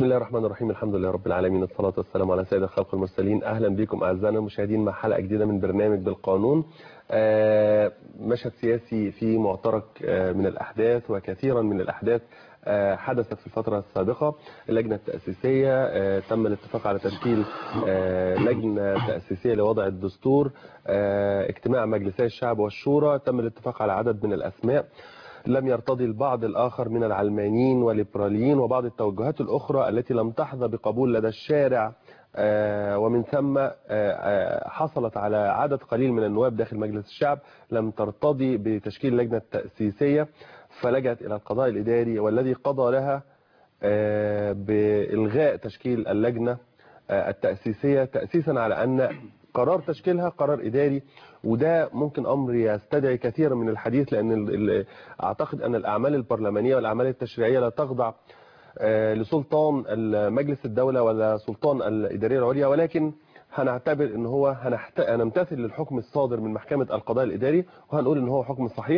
بسم الله الرحمن الرحيم الحمد لله رب العالمين الصلاة والسلام على سيد الخلق المرسلين أهلا بكم أعزائنا المشاهدين مع حلقة جديدة من برنامج بالقانون آه، مشهد سياسي في معترك آه، من الأحداث وكثيرا من الأحداث آه، حدثت في الفترة السابقة اللجنة التأسيسية آه، تم الاتفاق على تشكيل آه، لجنة تأسيسية لوضع الدستور آه، اجتماع مجلسي الشعب والشورى تم الاتفاق على عدد من الأسماء لم يرتضي البعض الآخر من العلمانيين والليبراليين وبعض التوجهات الأخرى التي لم تحظى بقبول لدى الشارع آه، ومن ثم آه، آه، حصلت على عدد قليل من النواب داخل مجلس الشعب لم ترتضي بتشكيل لجنة تأسيسية فلجأت إلى القضاء الإداري والذي قضى لها آه، بإلغاء تشكيل اللجنة آه، التأسيسية تأسيسا على أن قرار تشكيلها قرار إداري وده ممكن أمر يستدعي كثيرا من الحديث لأن ال- ال- أعتقد أن الأعمال البرلمانية والأعمال التشريعية لا تخضع آه، لسلطان مجلس الدولة ولا سلطان الإدارية العليا ولكن هنعتبر ان هو هنحت... هنمتثل للحكم الصادر من محكمة القضاء الإداري وهنقول ان هو حكم صحيح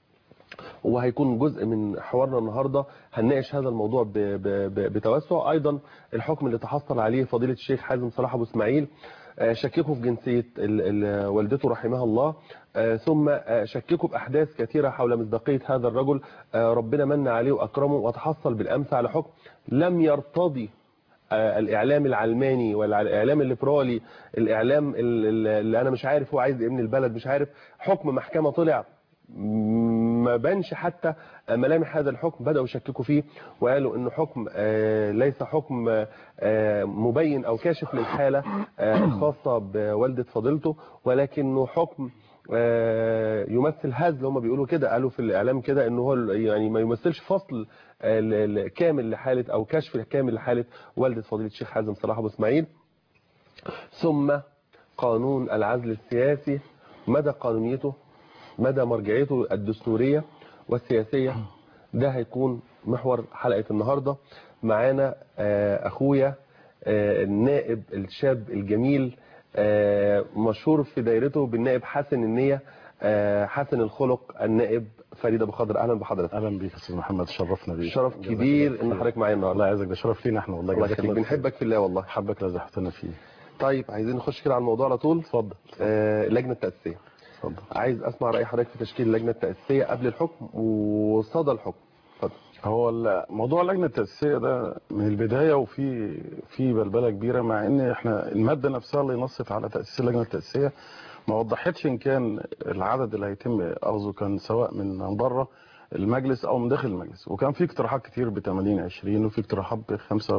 وهيكون جزء من حوارنا النهاردة هنناقش هذا الموضوع ب... ب... ب... بتوسع أيضا الحكم اللي تحصل عليه فضيلة الشيخ حازم صلاح أبو إسماعيل آه، شككوا في جنسية ال... ال... والدته رحمها الله آه، ثم آه، شككوا بأحداث كثيرة حول مصداقية هذا الرجل آه، ربنا من عليه وأكرمه وتحصل بالأمس على حكم لم يرتضي آه، الإعلام العلماني ولا الإعلام الليبرالي الإعلام ال- ال- اللي أنا مش عارف هو عايز إيه من البلد مش عارف حكم محكمة طلع ما بانش حتى ملامح هذا الحكم بدأوا يشككوا فيه وقالوا انه حكم آه، ليس حكم آه، مبين او كاشف للحالة آه، الخاصة بوالدة فضيلته ولكنه حكم آه، يمثل هزل هم بيقولوا كده قالوا في الاعلام كده انه هو يعني ما يمثلش فصل آه، ل- ل- كامل لحالة او كشف كامل لحالة والدة فضيلة الشيخ حازم صلاح ابو اسماعيل ثم قانون العزل السياسي مدى قانونيته مدى مرجعيته الدستورية والسياسية ده هيكون محور حلقة النهاردة معانا آه، أخويا آه، النائب الشاب الجميل آه، مشهور في دايرته بالنائب حسن النية آه، حسن الخلق النائب فريد أبو خضر أهلا بحضرتك اهلا بيك يا استاذ محمد شرفنا بيك شرف جزاك كبير الله إن خير. حضرتك معايا الله النهارده يعزك ده شرف لينا احنا والله الله جزاك يخليك الله خير. بنحبك في الله والله حبك لزحتنا فيه طيب عايزين نخش كده على الموضوع على طول اتفضل آه، لجنة التأسيسية اتفضل عايز اسمع رأي حضرتك في تشكيل لجنة التأسيسية قبل الحكم وصدى الحكم اتفضل هو ال- موضوع اللجنه التاسيسيه ده من البدايه وفي في بلبله كبيره مع ان احنا الماده نفسها اللي نصت على تاسيس اللجنه التاسيسيه ما وضحتش ان كان العدد اللي هيتم اخذه كان سواء من بره المجلس او من داخل المجلس وكان في اقتراحات كتير ب 80 20 وفي اقتراحات ب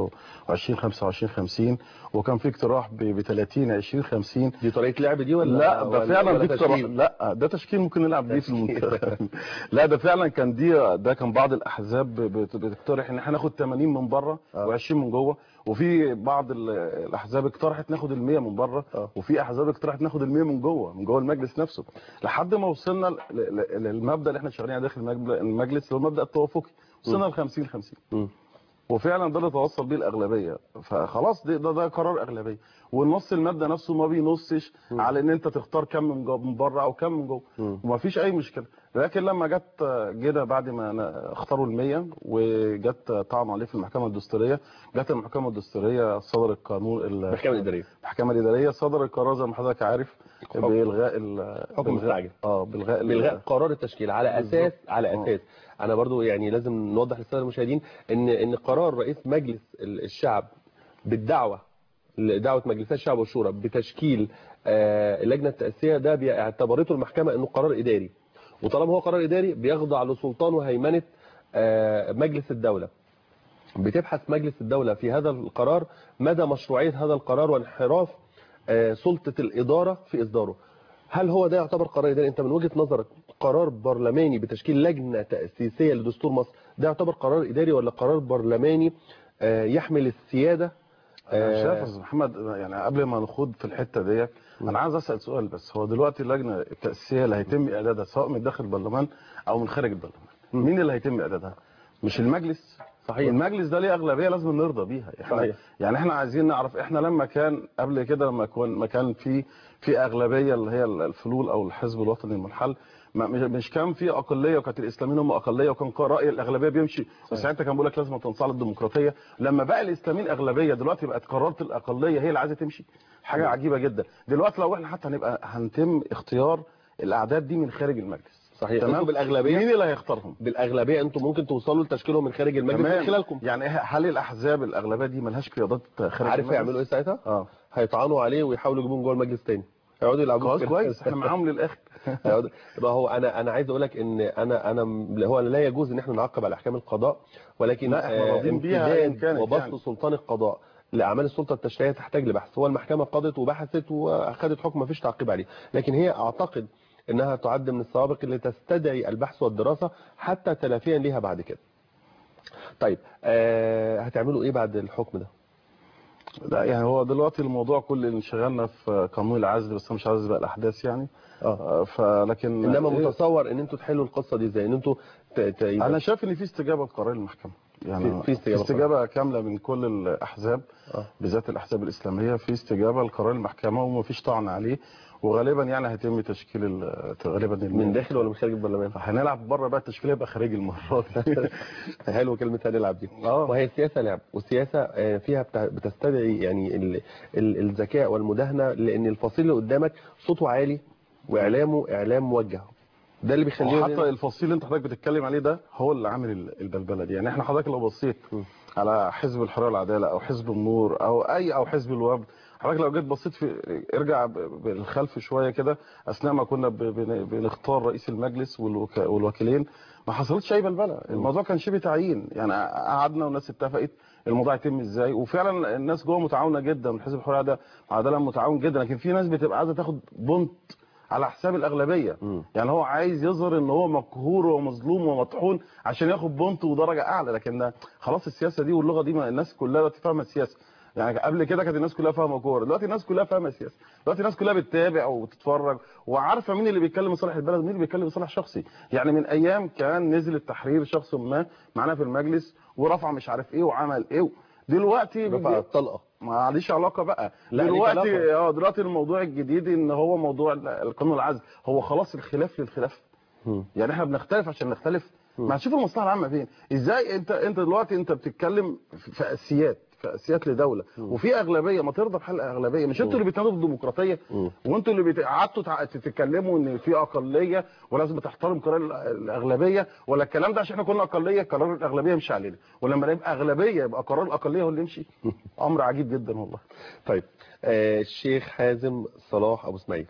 25 25 50 وكان في اقتراح ب 30 20 50 دي طريقة لعب دي ولا لا ده ولا- فعلا ولا دي اقتراح تشكيل؟ لا ده تشكيل ممكن نلعب بيه في تشكيل. المنتخب لا ده فعلا كان دي ده كان بعض الاحزاب بت- بتقترح ان احنا ناخد 80 من بره آه. و20 من جوه وفي بعض ال- الاحزاب اقترحت ناخد ال 100 من بره آه. وفي احزاب اقترحت ناخد ال 100 من جوه من جوه المجلس نفسه لحد ما وصلنا ل- ل- للمبدا اللي احنا شغالين عليه داخل المجل- المجلس اللي هو المبدا التوافقي وصلنا ل 50 50 مم. وفعلا ده اللي توصل بيه الاغلبيه فخلاص ده ده, ده قرار اغلبيه والنص الماده نفسه ما بينصش مم. على ان انت تختار كم من جو- من بره او كم من جوه مم. وما فيش اي مشكله لكن لما جت جينا بعد ما أنا اختاروا ال100 وجت طعن عليه في المحكمه الدستوريه جت المحكمه الدستوريه صدر القانون ال- المحكمة الإدارية المحكمه الاداريه صدر القرار زي ما حضرتك عارف حكم. بالغاء ال- حكم بالغاء- مستعجل. اه بالغاء ال- بالغاء قرار التشكيل على بالظبط. اساس على آه. اساس انا برضو يعني لازم نوضح للساده المشاهدين ان ان قرار رئيس مجلس ال- الشعب بالدعوه دعوه مجلسي الشعب والشورى بتشكيل آه، اللجنه التاسيسيه ده بي- اعتبرته المحكمه انه قرار اداري وطالما هو قرار اداري بيخضع لسلطان وهيمنه آه، مجلس الدوله بتبحث مجلس الدولة في هذا القرار مدى مشروعية هذا القرار وانحراف آه، سلطة الإدارة في إصداره هل هو ده يعتبر قرار إداري أنت من وجهة نظرك قرار برلماني بتشكيل لجنة تأسيسية لدستور مصر ده يعتبر قرار إداري ولا قرار برلماني آه، يحمل السيادة انا آه، شايف يا أستاذ محمد يعني قبل ما نخوض في الحته ديت انا عايز اسال سؤال بس هو دلوقتي اللجنه التاسيسيه اللي هيتم اعدادها سواء من داخل البرلمان او من خارج البرلمان مين اللي هيتم اعدادها مش المجلس صحيح. المجلس ده ليه اغلبيه لازم نرضى بيها احنا صحيح. يعني احنا عايزين نعرف احنا لما كان قبل كده لما كان ما كان في في اغلبيه اللي هي الفلول او الحزب الوطني المنحل ما مش مش كان في اقليه وكانت الاسلاميين هم اقليه وكان راي الاغلبيه بيمشي وساعتها كان بيقول لك لازم تنصاع للديمقراطيه لما بقى الاسلاميين اغلبيه دلوقتي بقت قرارات الاقليه هي اللي عايزه تمشي حاجه عجيبه جدا دلوقتي لو احنا حتى هنبقى هنتم اختيار الاعداد دي من خارج المجلس صحيح تمام انتوا بالاغلبيه مين اللي هيختارهم بالاغلبيه انتوا ممكن توصلوا لتشكيلهم من خارج المجلس من تمام. خلالكم يعني هل الاحزاب الاغلبيه دي ملهاش قيادات خارج عارف المجلس؟ هيعملوا ايه ساعتها اه هيطعنوا عليه ويحاولوا يجيبوهم جوه المجلس تاني هيقعدوا يلعبوا خلاص كده. كويس احنا معاهم للاخر هيقعدوا- يبقى هو انا انا عايز اقول لك ان انا انا هو لا يجوز ان احنا نعقب على احكام القضاء ولكن لا، إحنا آه، راضين بيها إن امتداد كانت وبسط يعني. سلطان القضاء لاعمال السلطه التشريعيه تحتاج لبحث هو المحكمه قضت وبحثت واخذت حكم ما فيش تعقيب عليه لكن هي اعتقد انها تعد من السوابق اللي تستدعي البحث والدراسه حتى تلافيا ليها بعد كده طيب آه هتعملوا ايه بعد الحكم ده لا يعني هو دلوقتي الموضوع كل انشغالنا في قانون العزل بس أنا مش عايز بقى الاحداث يعني اه آه، فلكن انما إيه؟ متصور ان انتوا تحلوا القصه دي ازاي ان انتوا ت... ت... يبقى- انا شايف ان في استجابه لقرار المحكمه يعني في- في استجابة استجابه كامله من كل الاحزاب آه. بالذات الاحزاب الاسلاميه في استجابه لقرار المحكمه ومفيش طعن عليه وغالبا يعني هيتم تشكيل ال- غالبا من داخل ولا من خارج البرلمان هنلعب بره بقى التشكيل هيبقى خارجي المره دي حلو كلمة هنلعب دي اه وهي السياسة لعب والسياسة آه، فيها بت- بتستدعي يعني ال- ال- الذكاء والمداهنة لأن الفصيل اللي قدامك صوته عالي وإعلامه إعلام موجه ده اللي بيخليه وحتى الفصيل اللي انت حضرتك بتتكلم عليه ده هو اللي عامل ال- البلبله دي يعني احنا حضرتك لو بصيت م. على حزب الحريه والعداله او حزب النور او اي او حزب الوفد حضرتك لو جيت بصيت في ارجع ب- بالخلف شويه كده اثناء ما كنا ب- بن- بنختار رئيس المجلس والوك- والوكيلين ما حصلتش اي بلبله الموضوع كان شبه تعيين يعني قعدنا والناس اتفقت الموضوع يتم ازاي وفعلا الناس جوه متعاونه جدا حزب الحريه ده عداله متعاون جدا لكن في ناس بتبقى عايزه تاخد بونت على حساب الاغلبيه مم. يعني هو عايز يظهر ان هو مقهور ومظلوم ومطحون عشان ياخد بونت ودرجه اعلى لكن ده خلاص السياسه دي واللغه دي ما الناس كلها دلوقتي فاهمه السياسه يعني قبل كده كانت الناس كلها فاهمه كوره دلوقتي الناس كلها فاهمه سياسه دلوقتي الناس كلها بتتابع وتتفرج وعارفه مين اللي بيتكلم لصالح البلد ومين اللي بيتكلم لصالح شخصي يعني من ايام كان نزل التحرير شخص ما معانا في المجلس ورفع مش عارف ايه وعمل ايه دلوقتي رفع الطلقة ما ليش علاقه بقى لا، ليك دلوقتي علاقة. اه دلوقتي الموضوع الجديد ان هو موضوع ال- القانون العزل هو خلاص الخلاف للخلاف مم. يعني احنا بنختلف عشان نختلف مم. ما هنشوف المصلحه العامه فين ازاي انت انت دلوقتي انت بتتكلم في في اساسيات في اساسيات لدوله وفي اغلبيه ما ترضى بحل اغلبيه مش انتوا اللي بتنادوا بالديمقراطيه مم. وانتوا اللي بت- قعدتوا تع- تتكلموا ان في اقليه ولازم تحترم قرار ال- الاغلبيه ولا الكلام ده عشان احنا كنا اقليه قرار الاغلبيه يمشي علينا ولما نبقى اغلبيه يبقى قرار الاقليه هو اللي يمشي امر عجيب جدا والله طيب آه الشيخ حازم صلاح أبو اسماعيل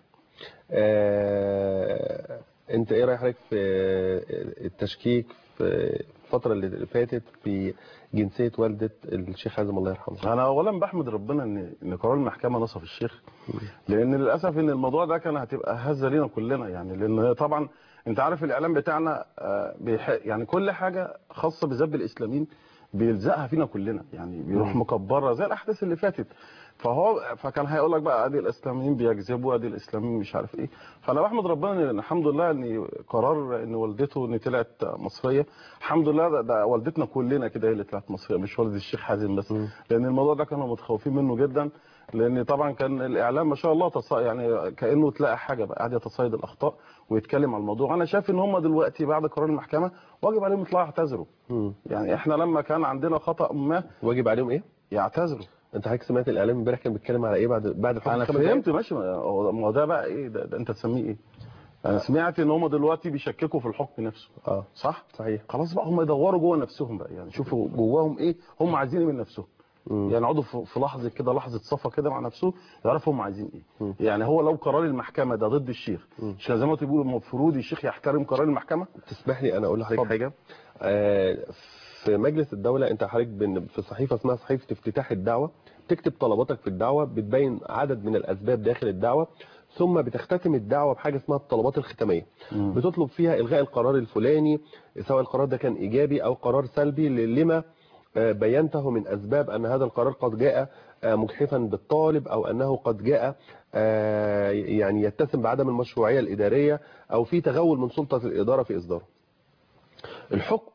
آه انت ايه رايك حضرتك في التشكيك في الفترة اللي فاتت في جنسية والدة الشيخ حازم الله يرحمه انا اولا بحمد ربنا ان ان قرار المحكمه نصف الشيخ لان للاسف ان الموضوع ده كان هتبقى هزه لينا كلنا يعني لان طبعا انت عارف الاعلام بتاعنا آه، بيح... يعني كل حاجه خاصه بذب الاسلاميين بيلزقها فينا كلنا يعني بيروح مم. مكبرها زي الاحداث اللي فاتت فهو فكان هيقول لك بقى ادي الاسلاميين بيكذبوا ادي الاسلاميين مش عارف ايه فانا بحمد ربنا ان الحمد لله ان قرار ان والدته ان طلعت مصريه الحمد لله ده, ده والدتنا كلنا كده هي اللي طلعت مصريه مش والده الشيخ حازم بس مم. لان الموضوع ده كانوا متخوفين منه جدا لان طبعا كان الاعلام ما شاء الله تص... يعني كانه تلاقي حاجه بقى قاعد يتصيد الاخطاء ويتكلم عن الموضوع انا شايف ان هم دلوقتي بعد قرار المحكمه واجب عليهم يطلعوا يعتذروا مم. يعني احنا لما كان عندنا خطا ما واجب عليهم ايه؟ يعتذروا انت حضرتك سمعت الاعلام امبارح كان بيتكلم على ايه بعد بعد الحكم انا بخمس دقايق؟ فهمت ماشي ما هو ما هو ده بقى ايه ده, ده انت تسميه ايه انا سمعت ان هم دلوقتي بيشككوا في الحكم نفسه اه صح صحيح خلاص بقى هم يدوروا جوه نفسهم بقى يعني شوفوا جواهم ايه هم عايزين ايه من نفسهم مم. يعني يقعدوا في في لحظه كده لحظه صفا كده مع نفسهم يعرفوا هم عايزين مم. ايه يعني هو لو قرار المحكمه ده ضد الشيخ مم. مش زي ما انتوا بيقولوا المفروض الشيخ يحترم قرار المحكمه تسمح لي انا اقول لحضرتك اتفضل. حاجه آه، في مجلس الدوله انت حضرتك بن- في صحيفه اسمها صحيفه افتتاح الدعوه تكتب طلباتك في الدعوه بتبين عدد من الاسباب داخل الدعوه ثم بتختتم الدعوه بحاجه اسمها الطلبات الختاميه مم. بتطلب فيها الغاء القرار الفلاني سواء القرار ده كان ايجابي او قرار سلبي لما آه، بينته من اسباب ان هذا القرار قد جاء آه، مجحفا بالطالب او انه قد جاء آه، يعني يتسم بعدم المشروعيه الاداريه او في تغول من سلطه الاداره في اصداره الحكم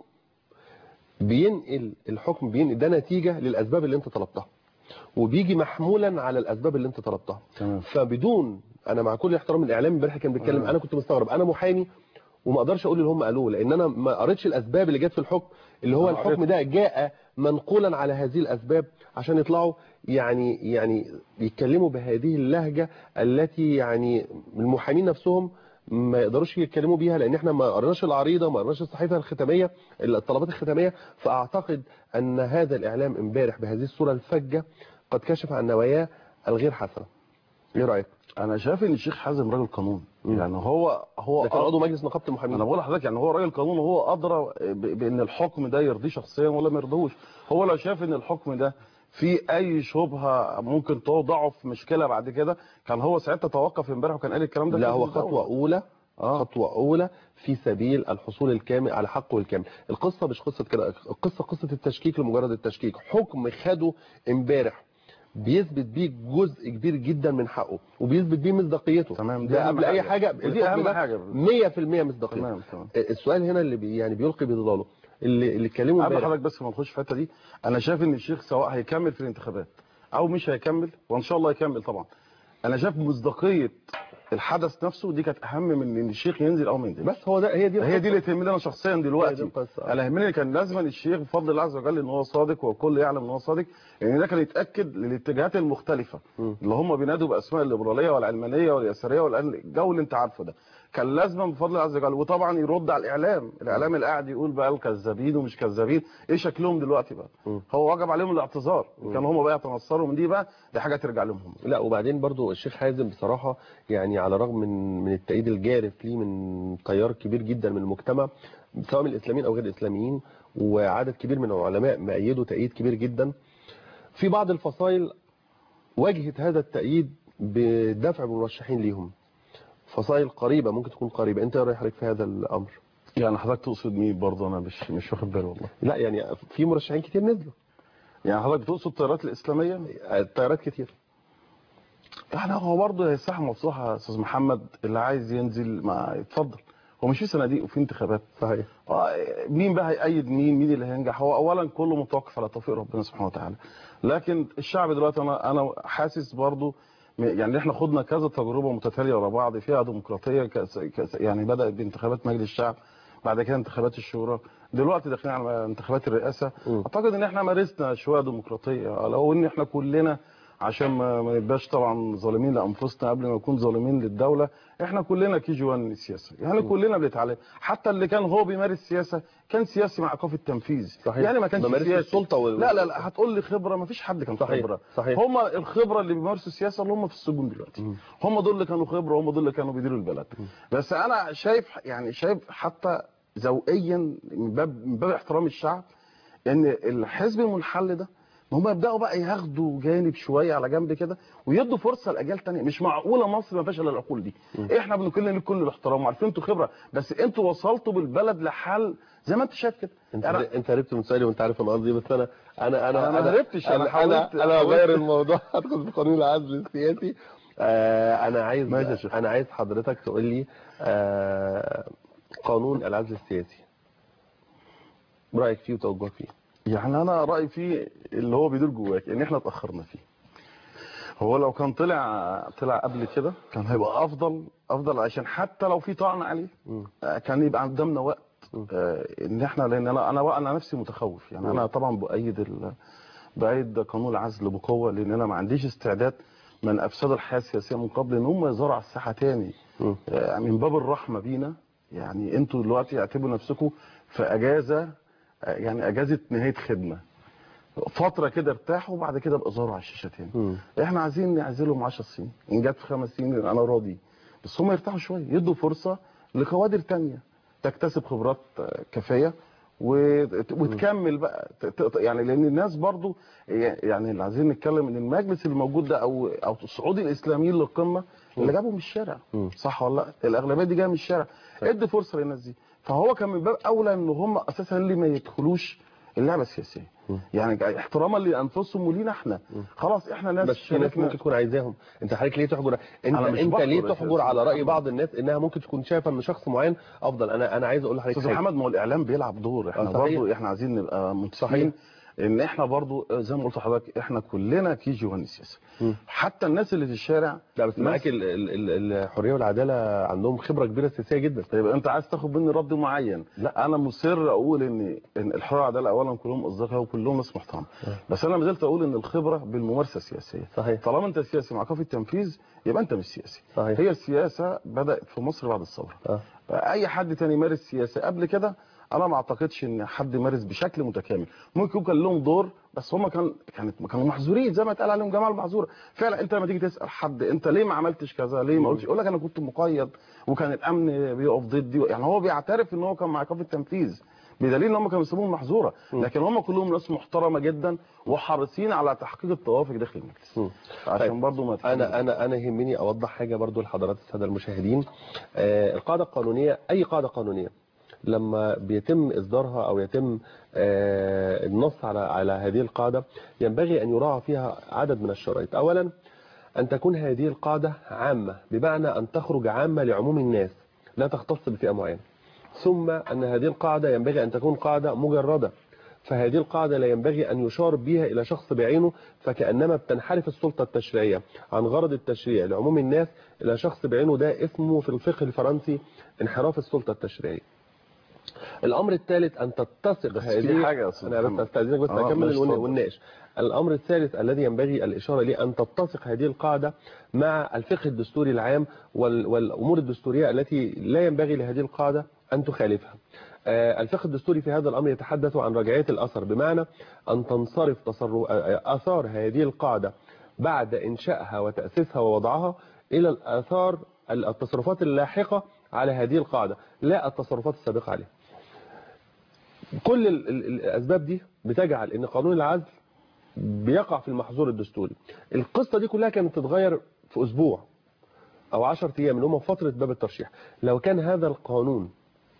بينقل الحكم بينقل ده نتيجة للأسباب اللي أنت طلبتها وبيجي محمولا على الأسباب اللي أنت طلبتها تمام فبدون أنا مع كل احترام الإعلام امبارح كان بيتكلم آه. أنا كنت مستغرب أنا محامي وما اقدرش اقول اللي هم قالوه لان انا ما قريتش الاسباب اللي جت في الحكم اللي هو أنا الحكم قريتها. ده جاء منقولا على هذه الاسباب عشان يطلعوا يعني يعني يتكلموا بهذه اللهجه التي يعني المحامين نفسهم ما يقدروش يتكلموا بيها لان احنا ما قرناش العريضه وما قرناش الصحيفه الختاميه الطلبات الختاميه فاعتقد ان هذا الاعلام امبارح بهذه الصوره الفجه قد كشف عن نواياه الغير حسنه ايه رايك انا شايف ان الشيخ حازم راجل قانون مم. يعني هو هو ده كان عضو مجلس نقابه المحامين انا بقول لحضرتك يعني هو راجل قانون وهو ادرى ب- بان الحكم ده يرضيه شخصيا ولا ما يرضيهوش هو لو شاف ان الحكم ده في اي شبهه ممكن توضعه في مشكله بعد كده كان هو ساعتها توقف امبارح وكان قال الكلام ده لا في هو الدولة. خطوه اولى اه خطوة أولى في سبيل الحصول الكامل على حقه الكامل القصة مش قصة كده القصة قصة التشكيك لمجرد التشكيك حكم خده امبارح بيثبت بيه جزء كبير جدا من حقه وبيثبت بيه مصداقيته تمام، دي ده أهم قبل اي حاجة. حاجه ودي الحكم أهم ده حاجة. 100% مصداقيه تمام تمام السؤال هنا اللي بي يعني بيلقي بظلاله اللي اللي اتكلموا قبل امبارح حضرتك بس ما نخش في الحته دي انا شايف ان الشيخ سواء هيكمل في الانتخابات او مش هيكمل وان شاء الله يكمل طبعا انا شايف مصداقيه الحدث نفسه دي كانت اهم من ان الشيخ ينزل او ما ينزلش بس هو ده هي دي هي دي اللي تهمني انا شخصيا هي دي دلوقتي القصة. انا يهمني كان لازم الشيخ بفضل الله عز وجل ان هو صادق والكل يعلم ان هو صادق ان ده كان يتاكد للاتجاهات المختلفه مم. اللي هم بينادوا باسماء الليبراليه والعلمانيه واليساريه والجو اللي انت عارفه ده كان لازم بفضل الله عز وجل وطبعا يرد على الاعلام الاعلام اللي قاعد يقول بقى الكذابين ومش كذابين ايه شكلهم دلوقتي بقى مم. هو وجب عليهم الاعتذار كانوا هم بقى يتنصروا من دي بقى دي حاجه ترجع لهم هم لا وبعدين برضو الشيخ حازم بصراحة يعني على الرغم من من التأييد الجارف ليه من تيار كبير جدا من المجتمع سواء من الإسلاميين أو غير الإسلاميين وعدد كبير من العلماء مأيدوا تأييد كبير جدا في بعض الفصائل واجهت هذا التأييد بدفع مرشحين ليهم فصائل قريبة ممكن تكون قريبة أنت إيه رأي حضرتك في هذا الأمر يعني حضرتك تقصد مين برضه انا مش مش واخد بالي والله لا يعني في مرشحين كتير نزلوا يعني حضرتك تقصد التيارات الاسلاميه التيارات كتير يعني هو برضه هي الساحه مفتوحه يا استاذ محمد اللي عايز ينزل ما يتفضل هو مش في صناديق وفي انتخابات صحيح آه، مين بقى هيأيد مين مين اللي هينجح هو اولا كله متوقف على توفيق ربنا سبحانه وتعالى لكن الشعب دلوقتي انا انا حاسس برضه م- يعني احنا خدنا كذا تجربه متتاليه ورا بعض فيها ديمقراطيه كس كس يعني بدات بانتخابات مجلس الشعب بعد كده انتخابات الشورى دلوقتي داخلين على انتخابات الرئاسه م. اعتقد ان احنا مارسنا شويه ديمقراطيه لو ان احنا كلنا عشان ما ما نبقاش طبعا ظالمين لانفسنا قبل ما نكون ظالمين للدوله احنا كلنا كي جي 1 السياسه يعني كلنا بنتعلم حتى اللي كان هو بيمارس سياسه كان سياسي مع ايقاف التنفيذ صحيح. يعني ما كانش ممارسة سياسي السلطة وال- لا لا لا هتقول لي خبره ما فيش حد كان صحيح. خبره صحيح. هم الخبره اللي بيمارسوا السياسه اللي هم في السجون دلوقتي مم. هم دول اللي كانوا خبره هم دول اللي كانوا بيديروا البلد بس انا شايف يعني شايف حتى ذوقيا من باب من باب احترام الشعب ان الحزب المنحل ده ان هم يبداوا بقى ياخدوا جانب شويه على جنب كده ويدوا فرصه لاجيال تانية مش معقوله مصر ما فيهاش الا العقول دي احنا بنقول لكم كل الاحترام وعارفين انتوا خبره بس انتوا وصلتوا بالبلد لحل زي ما انت شايف كده انت يعني انت هربت من سؤالي وانت عارف انا قصدي بس انا انا انا أنا ما هربتش، أنا انا حاولت- انا, أنا هغير حاولت. الموضوع هدخل في قانون العزل السياسي آه انا عايز ماشي يا شيخ. انا عايز حضرتك تقول لي آه قانون العزل السياسي رايك فيه وتوجهك فيه يعني انا رايي فيه اللي هو بيدور جواك ان احنا اتاخرنا فيه هو لو كان طلع طلع قبل كده كان هيبقى افضل افضل عشان حتى لو في طعن عليه مم. آه، كان يبقى قدامنا وقت آه، ان احنا لان انا انا انا نفسي متخوف يعني انا طبعا بايد ال... بايد قانون العزل بقوه لان انا ما عنديش استعداد من افساد الحياه السياسيه من قبل ان هم يظهروا على الساحه تاني مم. آه، من باب الرحمه بينا يعني انتوا دلوقتي اعتبروا نفسكم في اجازه آه، يعني اجازه نهايه خدمه فتره كده ارتاحوا وبعد كده ابقى ظهروا على الشاشه تاني مم. احنا عايزين نعزلهم 10 سنين ان جت في خمس سنين انا راضي بس هم يرتاحوا شويه يدوا فرصه لكوادر تانية تكتسب خبرات آه، كافيه وت- وتكمل بقى ت- ت- يعني لان الناس برضو يعني اللي عايزين نتكلم ان المجلس اللي موجود ده او او صعود الاسلاميين للقمه اللي جابهم من الشارع مم. صح ولا لا الاغلبيه دي جايه من الشارع ادي فرصه للناس دي فهو كان من باب اولى ان هم اساسا اللي ما يدخلوش اللعبه السياسيه يعني احتراما لانفسهم ولينا احنا خلاص احنا ناس بس في ناس شاركنا- ممكن تكون عايزاهم انت حضرتك ليه تحجر انت أنا مش انت بحجر ليه يا تحجر أستاذ على راي محمد. بعض الناس انها ممكن تكون شايفه ان شخص معين افضل انا انا عايز اقول لحضرتك استاذ حاجة. محمد ما هو الاعلام بيلعب دور احنا آه، صحيح. برضه احنا عايزين نبقى صحيح. متفقين ان احنا برضو زي ما قلت لحضرتك احنا كلنا كي جي 1 سياسه مم. حتى الناس اللي في الشارع لا بس ناس- معاك ال- ال- ال- الحريه والعداله عندهم خبره كبيره سياسيه جدا طيب انت عايز تاخد مني رد معين لا انا مصر اقول ان ان الحريه والعداله اولا كلهم اصدقاء وكلهم ناس محترمه بس انا ما زلت اقول ان الخبره بالممارسه السياسيه صحيح طالما انت سياسي مع كافه التنفيذ يبقى انت مش سياسي صحيح هي السياسه بدات في مصر بعد الثوره آه. اي حد تاني يمارس سياسه قبل كده انا ما اعتقدش ان حد مارس بشكل متكامل ممكن يكون لهم دور بس هم كان كانت كانوا محظورين زي ما اتقال عليهم جماعه المحظوره فعلا انت لما تيجي تسال حد انت ليه ما عملتش كذا ليه ما قلتش يقول لك انا كنت مقيد وكان الامن بيقف ضدي يعني هو بيعترف ان هو كان مع كافه التنفيذ بدليل ان هم كانوا بيسموهم محظوره لكن هم كلهم ناس محترمه جدا وحريصين على تحقيق التوافق داخل المجلس مم. عشان طيب. برضو ما انا انا انا يهمني اوضح حاجه برضو لحضرات الساده المشاهدين آه القاعده القانونيه اي قاعده قانونيه لما بيتم اصدارها او يتم آه النص على على هذه القاعده ينبغي ان يراعى فيها عدد من الشرائط اولا ان تكون هذه القاعده عامه بمعنى ان تخرج عامه لعموم الناس لا تختص بفئه معينه ثم ان هذه القاعده ينبغي ان تكون قاعده مجرده فهذه القاعدة لا ينبغي أن يشار بها إلى شخص بعينه فكأنما بتنحرف السلطة التشريعية عن غرض التشريع لعموم الناس إلى شخص بعينه ده اسمه في الفقه الفرنسي انحراف السلطة التشريعية الأمر الثالث أن تتسق بس هذه في حاجة يا أستاذ أنا بس محمد. أستأذنك بس آه، أكمل ماشي، ون- اتفضل. ونناقش الأمر الثالث الذي ينبغي الإشارة ليه أن تتسق هذه القاعدة مع الفقه الدستوري العام وال- والأمور الدستورية التي لا ينبغي لهذه القاعدة أن تخالفها آه، الفقه الدستوري في هذا الأمر يتحدث عن رجعية الأثر بمعنى أن تنصرف تصرف آه، آثار هذه القاعدة بعد إنشائها وتأسيسها ووضعها إلى الآثار التصرفات اللاحقة على هذه القاعدة لا التصرفات السابقة عليها كل ال- ال- الأسباب دي بتجعل أن قانون العزل بيقع في المحظور الدستوري القصة دي كلها كانت تتغير في أسبوع أو 10 أيام اللي هم في فترة باب الترشيح لو كان هذا القانون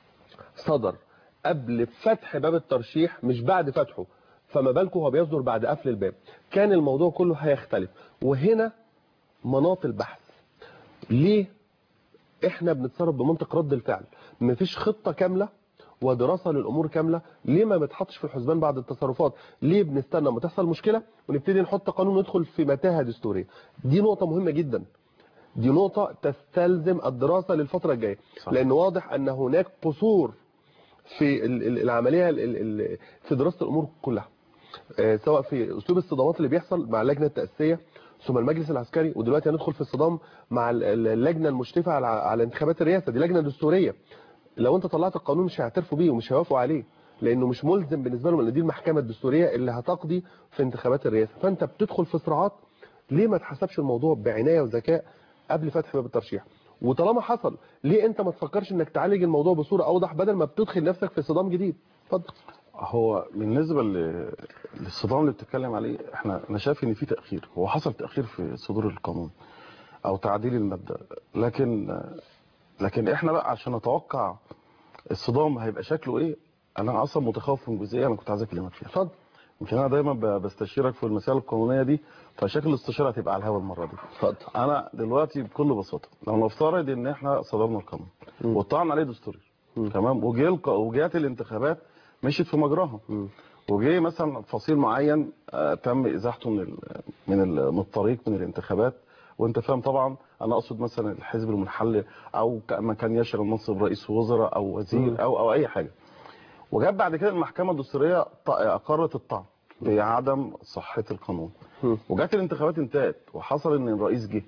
صدر قبل فتح باب الترشيح مش بعد فتحه فما بالكم هو بيصدر بعد قفل الباب كان الموضوع كله هيختلف وهنا مناط البحث ليه احنا بنتصرف بمنطق رد الفعل مفيش خطة كاملة ودراسة للأمور كاملة ليه ما بتحطش في الحسبان بعد التصرفات ليه بنستنى ما تحصل مشكلة ونبتدي نحط قانون ندخل في متاهة دستورية دي نقطة مهمة جدا دي نقطة تستلزم الدراسة للفترة الجاية صح. لأن واضح أن هناك قصور في ال- ال- العملية ال- ال- ال- في دراسة الأمور كلها آه، سواء في أسلوب الصدامات اللي بيحصل مع اللجنة التأسيسية ثم المجلس العسكري ودلوقتي هندخل في الصدام مع ال- ال- اللجنة المشرفة على على انتخابات الرئاسة دي لجنة دستورية لو انت طلعت القانون مش هيعترفوا بيه ومش هيوافقوا عليه لانه مش ملزم بالنسبه لهم ان دي المحكمه الدستوريه اللي هتقضي في انتخابات الرئاسه فانت بتدخل في صراعات ليه ما تحسبش الموضوع بعنايه وذكاء قبل فتح باب الترشيح وطالما حصل ليه انت ما تفكرش انك تعالج الموضوع بصوره اوضح بدل ما بتدخل نفسك في صدام جديد اتفضل هو بالنسبه ل- للصدام اللي بتتكلم عليه احنا انا شايف ان في تاخير هو حصل تاخير في صدور القانون او تعديل المبدا لكن لكن احنا بقى عشان نتوقع الصدام هيبقى شكله ايه انا اصلا متخوف من جزئيه انا كنت عايز اكلمك فيها اتفضل يمكن انا دايما ب- بستشيرك في المسائل القانونيه دي فشكل الاستشاره هتبقى على الهوا المره دي اتفضل انا دلوقتي بكل بساطه لو نفترض ان احنا صدرنا القانون مم. وطعنا عليه دستوري مم. تمام وجه الق- وجات الانتخابات مشيت في مجراها مم. وجه مثلا فصيل معين آه، تم ازاحته من ال من ال من الطريق من الانتخابات وانت فاهم طبعا انا اقصد مثلا الحزب المنحل او ك- ما كان يشغل منصب رئيس وزراء او مم. وزير او او اي حاجه وجت بعد كده المحكمه الدستوريه ط- اقرت الطعن بعدم صحه القانون مم. وجات الانتخابات انتهت وحصل ان الرئيس جه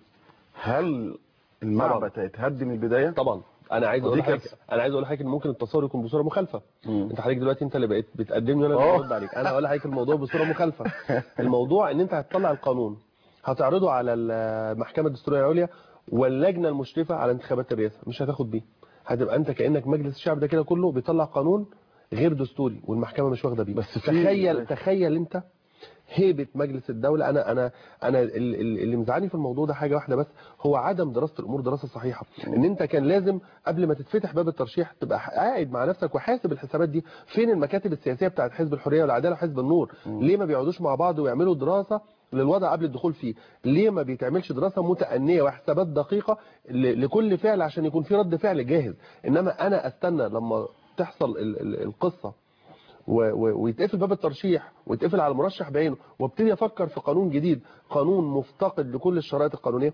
هل المعبد هيتهد من البدايه؟ طبعا انا عايز اقول ودي لحضرتك كارثة. انا عايز اقول لحضرتك ان ممكن التصور يكون بصوره مخالفه مم. انت حضرتك دلوقتي انت اللي بقيت بتقدمني وانا اللي اه. برد عليك انا هقول لحضرتك الموضوع بصوره مخالفه الموضوع ان انت هتطلع القانون هتعرضه على المحكمه الدستوريه العليا واللجنه المشرفه على انتخابات الرئاسه مش هتاخد بيه هتبقى انت كانك مجلس الشعب ده كده كله بيطلع قانون غير دستوري والمحكمه مش واخده بيه بس في- تخيل تخيل انت هيبه مجلس الدوله انا انا انا ال- ال- اللي مزعلني في الموضوع ده حاجه واحده بس هو عدم دراسه الامور دراسه صحيحه ان انت كان لازم قبل ما تتفتح باب الترشيح تبقى قاعد مع نفسك وحاسب الحسابات دي فين المكاتب السياسيه بتاعت حزب الحريه والعداله وحزب النور ليه ما بيقعدوش مع بعض ويعملوا دراسه للوضع قبل الدخول فيه ليه ما بيتعملش دراسه متأنية وحسابات دقيقه ل- لكل فعل عشان يكون في رد فعل جاهز انما انا استنى لما تحصل ال- ال- القصه و- و- ويتقفل باب الترشيح ويتقفل على المرشح بعينه وابتدي افكر في قانون جديد قانون مفتقد لكل الشرائط القانونيه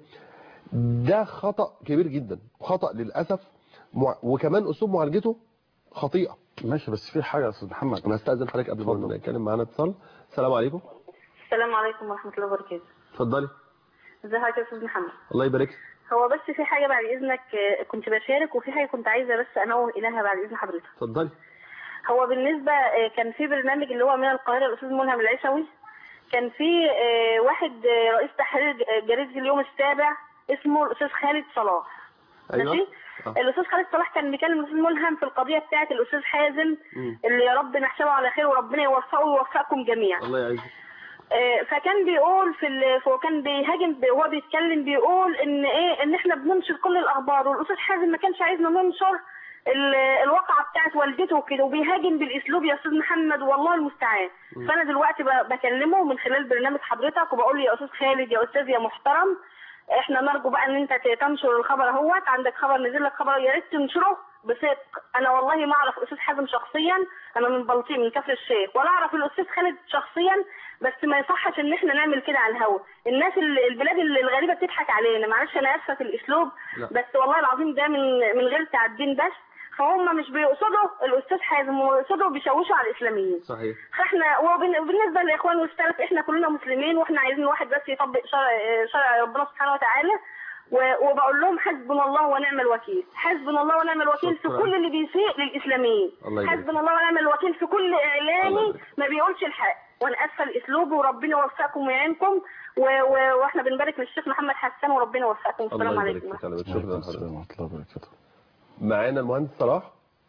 ده خطا كبير جدا خطا للاسف مع- وكمان اسلوب معالجته خطيئه ماشي بس في حاجه يا استاذ محمد انا استاذن حضرتك قبل ما اتفضل. نتكلم معانا اتصال السلام عليكم السلام عليكم ورحمة الله وبركاته اتفضلي ازي حضرتك يا استاذ محمد الله يبارك لك. هو بس في حاجة بعد اذنك آه، كنت بشارك وفي حاجة كنت عايزة بس انوه اليها بعد اذن حضرتك اتفضلي هو بالنسبة آه، كان في برنامج اللي هو من القاهرة الاستاذ ملهم العيسوي كان في آه، واحد آه، رئيس تحرير ج- جريدة اليوم السابع اسمه الاستاذ خالد صلاح ايوه ماشي آه. الاستاذ خالد صلاح كان بيكلم الاستاذ ملهم في القضية بتاعة الاستاذ حازم مم. اللي يا رب نحسبه على خير وربنا يوفقه ويوفقكم جميعا الله يعزك آه، فكان بيقول في ال... هو كان بيهاجم ب- وهو بيتكلم بيقول ان ايه ان احنا بننشر كل الاخبار والاستاذ حازم ما كانش عايزنا ننشر ال- الواقعه بتاعت والدته وكده وبيهاجم بالاسلوب يا استاذ محمد والله المستعان فانا دلوقتي ب- بكلمه من خلال برنامج حضرتك وبقول له يا استاذ خالد يا استاذ يا محترم احنا نرجو بقى ان انت ت- تنشر الخبر اهوت عندك خبر نزل لك خبر يا ريت تنشره بصدق انا والله ما اعرف الاستاذ حازم شخصيا انا من بلطيم من كفر الشيخ ولا اعرف الاستاذ خالد شخصيا بس ما يصحش ان احنا نعمل كده على الهوا الناس ال- البلاد ال- الغريبه بتضحك علينا معلش انا اسفه في الاسلوب لا. بس والله العظيم ده من من غير تعدين بس فهم مش بيقصدوا الاستاذ حازم ويقصدوا بيشوشوا على الاسلاميين صحيح فاحنا وبن- وبالنسبه للاخوان والسلف احنا كلنا مسلمين واحنا عايزين واحد بس يطبق شرع شرع ربنا سبحانه وتعالى و- وبقول لهم حسبنا الله ونعم الوكيل حسبنا الله ونعم الوكيل في شكراً. كل اللي بيسيء للاسلاميين الله يبارك حسبنا الله ونعم الوكيل في كل الله اعلامي يبارك. ما بيقولش الحق وانا اسفه الاسلوب وربنا يوفقكم ويعينكم و... و... واحنا بنبارك للشيخ محمد حسان وربنا يوفقكم السلام الله يبارك عليكم فيك على شكرا وعليكم لحضرتك السلام ورحمه الله وبركاته معانا المهندس صلاح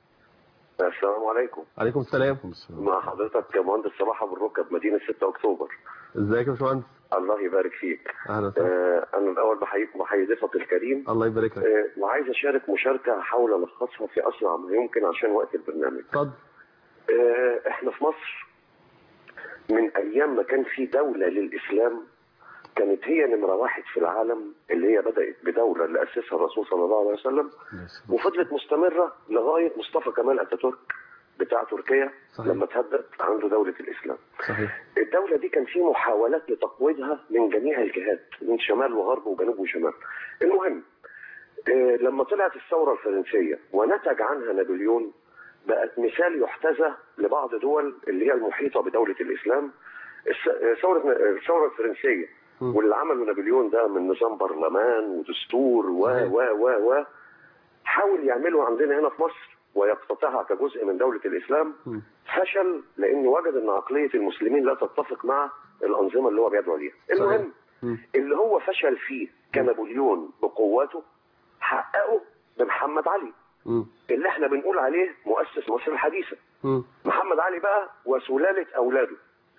السلام عليكم عليكم السلام وعليكم السلام مع حضرتك يا مهندس صلاح ابو الركب مدينه 6 اكتوبر ازيك يا باشمهندس الله يبارك فيك اهلا وسهلا آه انا الاول بحييك وبحيي ضيفك الكريم الله يبارك لك آه وعايز اشارك مشاركه هحاول الخصها في اسرع ما يمكن عشان وقت البرنامج اتفضل آه احنا في مصر من ايام ما كان في دوله للاسلام كانت هي نمره واحد في العالم اللي هي بدات بدوله اللي اسسها الرسول صلى الله عليه وسلم وفضلت مستمره لغايه مصطفى كمال اتاتورك بتاع تركيا صحيح. لما تهدد عنده دوله الاسلام صحيح الدولة دي كان في محاولات لتقويضها من جميع الجهات من شمال وغرب وجنوب وشمال المهم آه، لما طلعت الثورة الفرنسية ونتج عنها نابليون بقت مثال يحتذى لبعض دول اللي هي المحيطة بدولة الإسلام الس- آه، ثورة الثورة الفرنسية مم. واللي عمله نابليون ده من نظام برلمان ودستور و صحيح. و و و حاول يعمله عندنا هنا في مصر ويقتطعها كجزء من دولة الإسلام مم. فشل لانه وجد ان عقليه المسلمين لا تتفق مع الانظمه اللي هو بيدعو ليها. المهم مم. اللي هو فشل فيه كنابليون بقوته حققه بمحمد علي مم. اللي احنا بنقول عليه مؤسس مصر الحديثه. مم. محمد علي بقى وسلاله اولاده.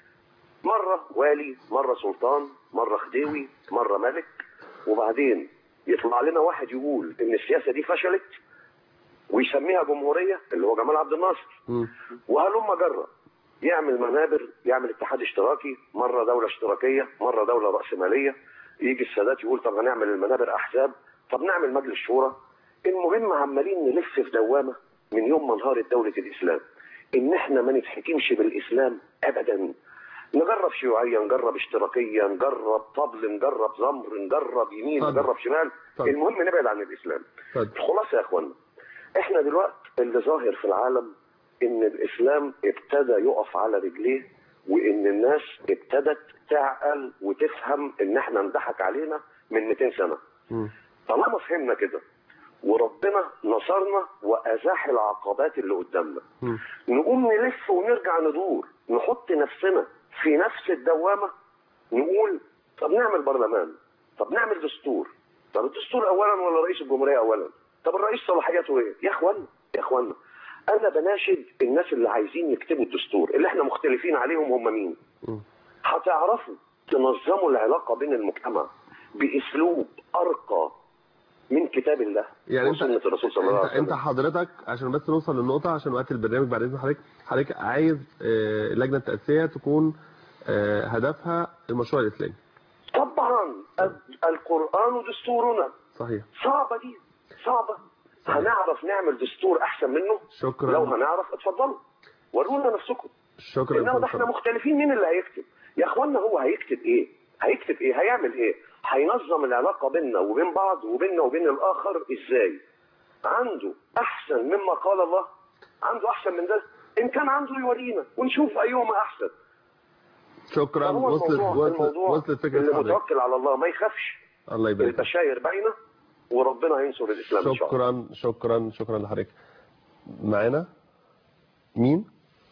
مره والي، مره سلطان، مره خديوي، مره ملك وبعدين يطلع لنا واحد يقول ان السياسه دي فشلت ويسميها جمهوريه اللي هو جمال عبد الناصر. مم. وهلم جرة يعمل منابر يعمل اتحاد اشتراكي مرة دولة اشتراكية مرة دولة رأسمالية يجي السادات يقول طب هنعمل المنابر أحزاب طب نعمل مجلس شورى المهم عمالين نلف في دوامة من يوم ما انهارت دولة الإسلام إن إحنا ما نتحكمش بالإسلام أبدا نجرب شيوعية نجرب اشتراكية نجرب طبل نجرب زمر نجرب يمين اتفضل. نجرب شمال اتفضل. المهم نبعد عن الإسلام اتفضل الخلاصه يا اخوانا احنا دلوقتي اللي ظاهر في العالم ان الاسلام ابتدى يقف على رجليه وان الناس ابتدت تعقل وتفهم ان احنا انضحك علينا من 200 سنه مم. طالما فهمنا كده وربنا نصرنا وازاح العقبات اللي قدامنا مم. نقوم نلف ونرجع ندور نحط نفسنا في نفس الدوامه نقول طب نعمل برلمان طب نعمل دستور طب الدستور اولا ولا رئيس الجمهوريه اولا طب الرئيس صلاحياته ايه يا اخوانا يا اخوانا انا بناشد الناس اللي عايزين يكتبوا الدستور اللي احنا مختلفين عليهم هم مين مم. هتعرفوا تنظموا العلاقه بين المجتمع باسلوب ارقى من كتاب الله يعني انت وسنه الرسول صلى الله انت, عليه انت وسلم حضرتك عشان بس نوصل للنقطه عشان وقت البرنامج بعد اذن حضرتك حضرتك عايز آه، اللجنه التاسيسيه تكون آه، هدفها المشروع الاسلامي طبعا ال- القران دستورنا صحيح صعبه دي صعبه صحيح. هنعرف نعمل دستور احسن منه شكرا لو هنعرف اتفضلوا ورونا نفسكم شكرا انما ده يا احنا فندم. مختلفين مين اللي هيكتب يا اخوانا هو هيكتب ايه هيكتب ايه هيعمل ايه هينظم العلاقه بيننا وبين بعض وبيننا وبين الاخر ازاي عنده احسن مما قال الله عنده احسن من ده ان كان عنده يورينا ونشوف ايهما احسن شكرا فهو وصلت الموضوع, وصلت الموضوع وصلت اللي فكره حضرتك متوكل على الله ما يخافش الله يبارك فيك. البشاير باينه وربنا هينصر الاسلام ان شاء الله شكرا شكرا شكرا لحضرتك معانا مين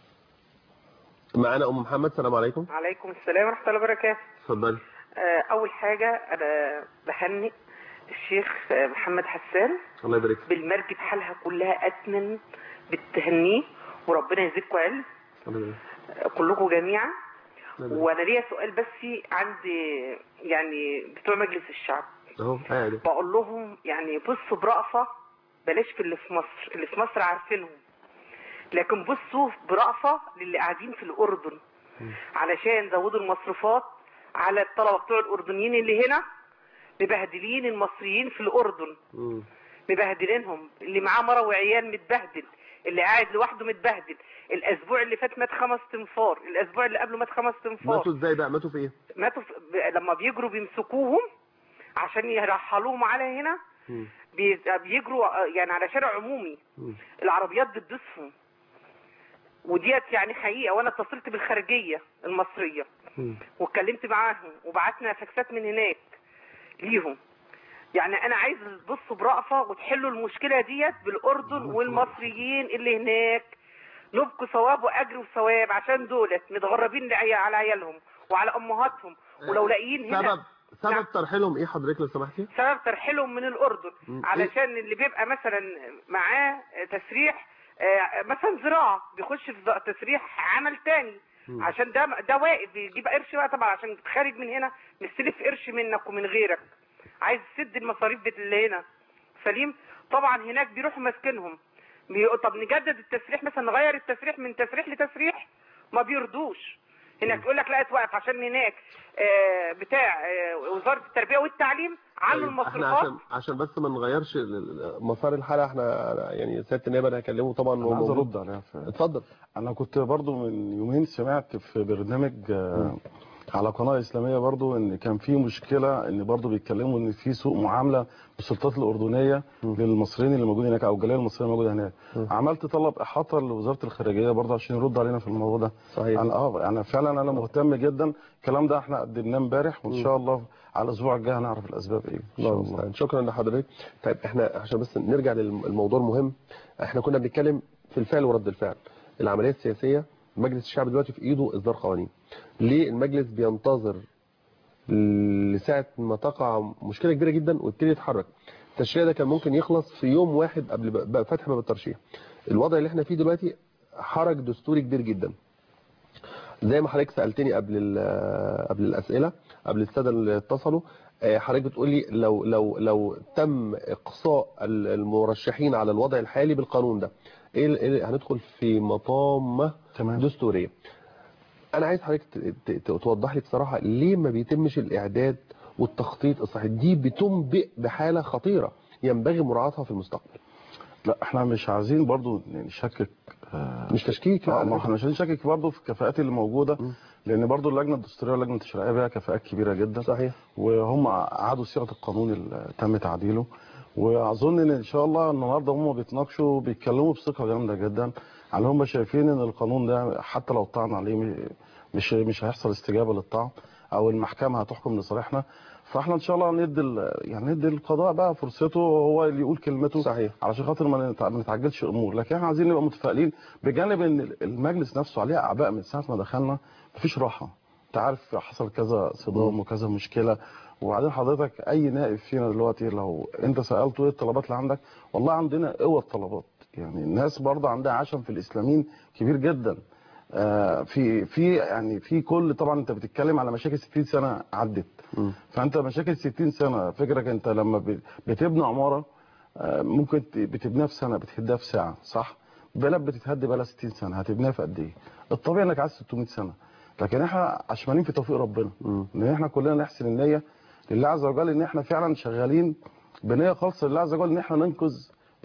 معانا ام محمد السلام عليكم عليكم السلام ورحمة الله وبركاته اتفضلي آه، أول حاجة أنا بهنئ الشيخ آه، محمد حسان الله يبارك فيك. بالمرج بحالها كلها أتمن بتهنيه وربنا يزيدكم علم الله يبارك آه، كلكم جميعا الله يبارك وأنا ليا سؤال بس عندي يعني بتوع مجلس الشعب فيك. اهو قاعد بقول لهم يعني بصوا برأفة بلاش في اللي في مصر اللي في مصر عارفينهم لكن بصوا برأفة للي قاعدين في الأردن علشان زودوا المصروفات على الطلبة بتوع الأردنيين اللي هنا مبهدلين المصريين في الأردن مم. مبهدلينهم اللي معاه مرة وعيال متبهدل اللي قاعد لوحده متبهدل الأسبوع اللي فات مات خمس تنفار الأسبوع اللي قبله مات خمس تنفار ماتوا ازاي بقى ماتوا في ايه ماتوا في... ب- لما بيجروا بيمسكوهم عشان يرحلوهم على هنا مم. بي- بيجروا آه، يعني على شارع عمومي مم. العربيات بتدوسهم وديت يعني حقيقه وانا اتصلت بالخارجيه المصريه مم. واتكلمت معاهم وبعتنا فاكسات من هناك ليهم يعني انا عايز تبصوا برأفة وتحلوا المشكله ديت بالاردن والمصريين اللي هناك نبقوا ثواب واجر وثواب عشان دولت متغربين لعيا- على عيالهم وعلى امهاتهم ولو لاقيين هنا سبب سبب نعم. ترحيلهم ايه حضرتك لو سمحتي سبب ترحيلهم من الاردن مم. علشان اللي بيبقى مثلا معاه تسريح آه، مثلا زراعه بيخش في ز- تسريح عمل تاني مم. عشان ده ده واقف بيجيب قرش بقى طبعا عشان خارج من هنا مستلف قرش منك ومن غيرك عايز تسد المصاريف بت- اللي هنا سليم طبعا هناك بيروحوا ماسكينهم بيقول طب نجدد التسريح مثلا نغير التسريح من تسريح لتسريح ما بيرضوش هناك يقول لك لا اتوقف عشان هناك آه، بتاع آه، وزاره التربيه والتعليم عملوا طيب، احنا المصروفات عشان عشان بس ما نغيرش ال- ال- مسار الحلقه احنا يعني سياده النائب انا هكلمه طبعا انا هو عايز موجود. ارد عليها في اتفضل انا كنت برضو من يومين سمعت في برنامج آه، على قناه اسلاميه برضو ان كان في مشكله ان برضو بيتكلموا ان في سوء معامله بالسلطات الاردنيه للمصريين اللي موجودين هناك او الجاليه المصريه الموجوده هناك عملت طلب احاطه لوزاره الخارجيه برضو عشان يرد علينا في الموضوع ده صحيح. انا اه يعني فعلا انا مهتم جدا الكلام ده احنا قدمناه امبارح وان شاء الله على الاسبوع الجاي هنعرف الاسباب ايه ان شاء الله الله المستعان شكرا لحضرتك طيب احنا عشان بس نرجع للموضوع المهم احنا كنا بنتكلم في الفعل ورد الفعل العمليه السياسيه مجلس الشعب دلوقتي في ايده اصدار قوانين ليه المجلس بينتظر لساعه ما تقع مشكله كبيره جدا ويبتدي يتحرك التشريع ده كان ممكن يخلص في يوم واحد قبل ب- ب- فتح باب الترشيح الوضع اللي احنا فيه دلوقتي حرج دستوري كبير جدا زي ما حضرتك سالتني قبل ال- قبل الاسئله قبل الساده اللي اتصلوا آه، حضرتك بتقول لي لو لو لو تم اقصاء ال- المرشحين على الوضع الحالي بالقانون ده ايه ال- إيه هندخل في مطامه تمام. دستوريه انا عايز حضرتك ت- ت- توضح لي بصراحه ليه ما بيتمش الاعداد والتخطيط الصحيح دي بتنبئ بحاله خطيره ينبغي مراعاتها في المستقبل لا احنا مش عايزين برضو نشكك آه، مش تشكيك لا، اه على ما فكرة. احنا مش هنشكك برضه في الكفاءات اللي موجوده لان برضه اللجنه الدستوريه واللجنه التشريعيه فيها كفاءات كبيره جدا صحيح وهم اعادوا صياغه القانون اللي تم تعديله واظن ان ان شاء الله النهارده هم بيتناقشوا بيتكلموا بثقه جامده جدا على هم شايفين ان القانون ده حتى لو طعن عليه م- مش مش هيحصل استجابه للطعن او المحكمه هتحكم لصالحنا فاحنا ان شاء الله ندي ال- يعني ندي القضاء بقى فرصته هو اللي يقول كلمته صحيح. علشان خاطر ما نتع- ما نتعجلش الامور لكن احنا عايزين نبقى متفائلين بجانب ان المجلس نفسه عليه اعباء من ساعه ما دخلنا مفيش راحه انت عارف حصل كذا صدام وكذا مشكله وبعدين حضرتك اي نائب فينا دلوقتي لو انت سالته ايه الطلبات اللي عندك والله عندنا قوه طلبات يعني الناس برضه عندها عشم في الاسلاميين كبير جدا آه، في في يعني في كل طبعا انت بتتكلم على مشاكل 60 سنه عدت فانت مشاكل 60 سنه فكرك انت لما ب- بتبني عماره آه، ممكن ت- بتبنيها في سنه بتهدها في ساعه صح بلد بتتهد بقى لها 60 سنه هتبنيها في قد ايه الطبيعي انك عايز 600 سنه لكن احنا عشمانين في توفيق ربنا ان احنا كلنا نحسن النيه لله عز وجل ان احنا فعلا شغالين بنيه خالصه لله عز وجل ان احنا ننقذ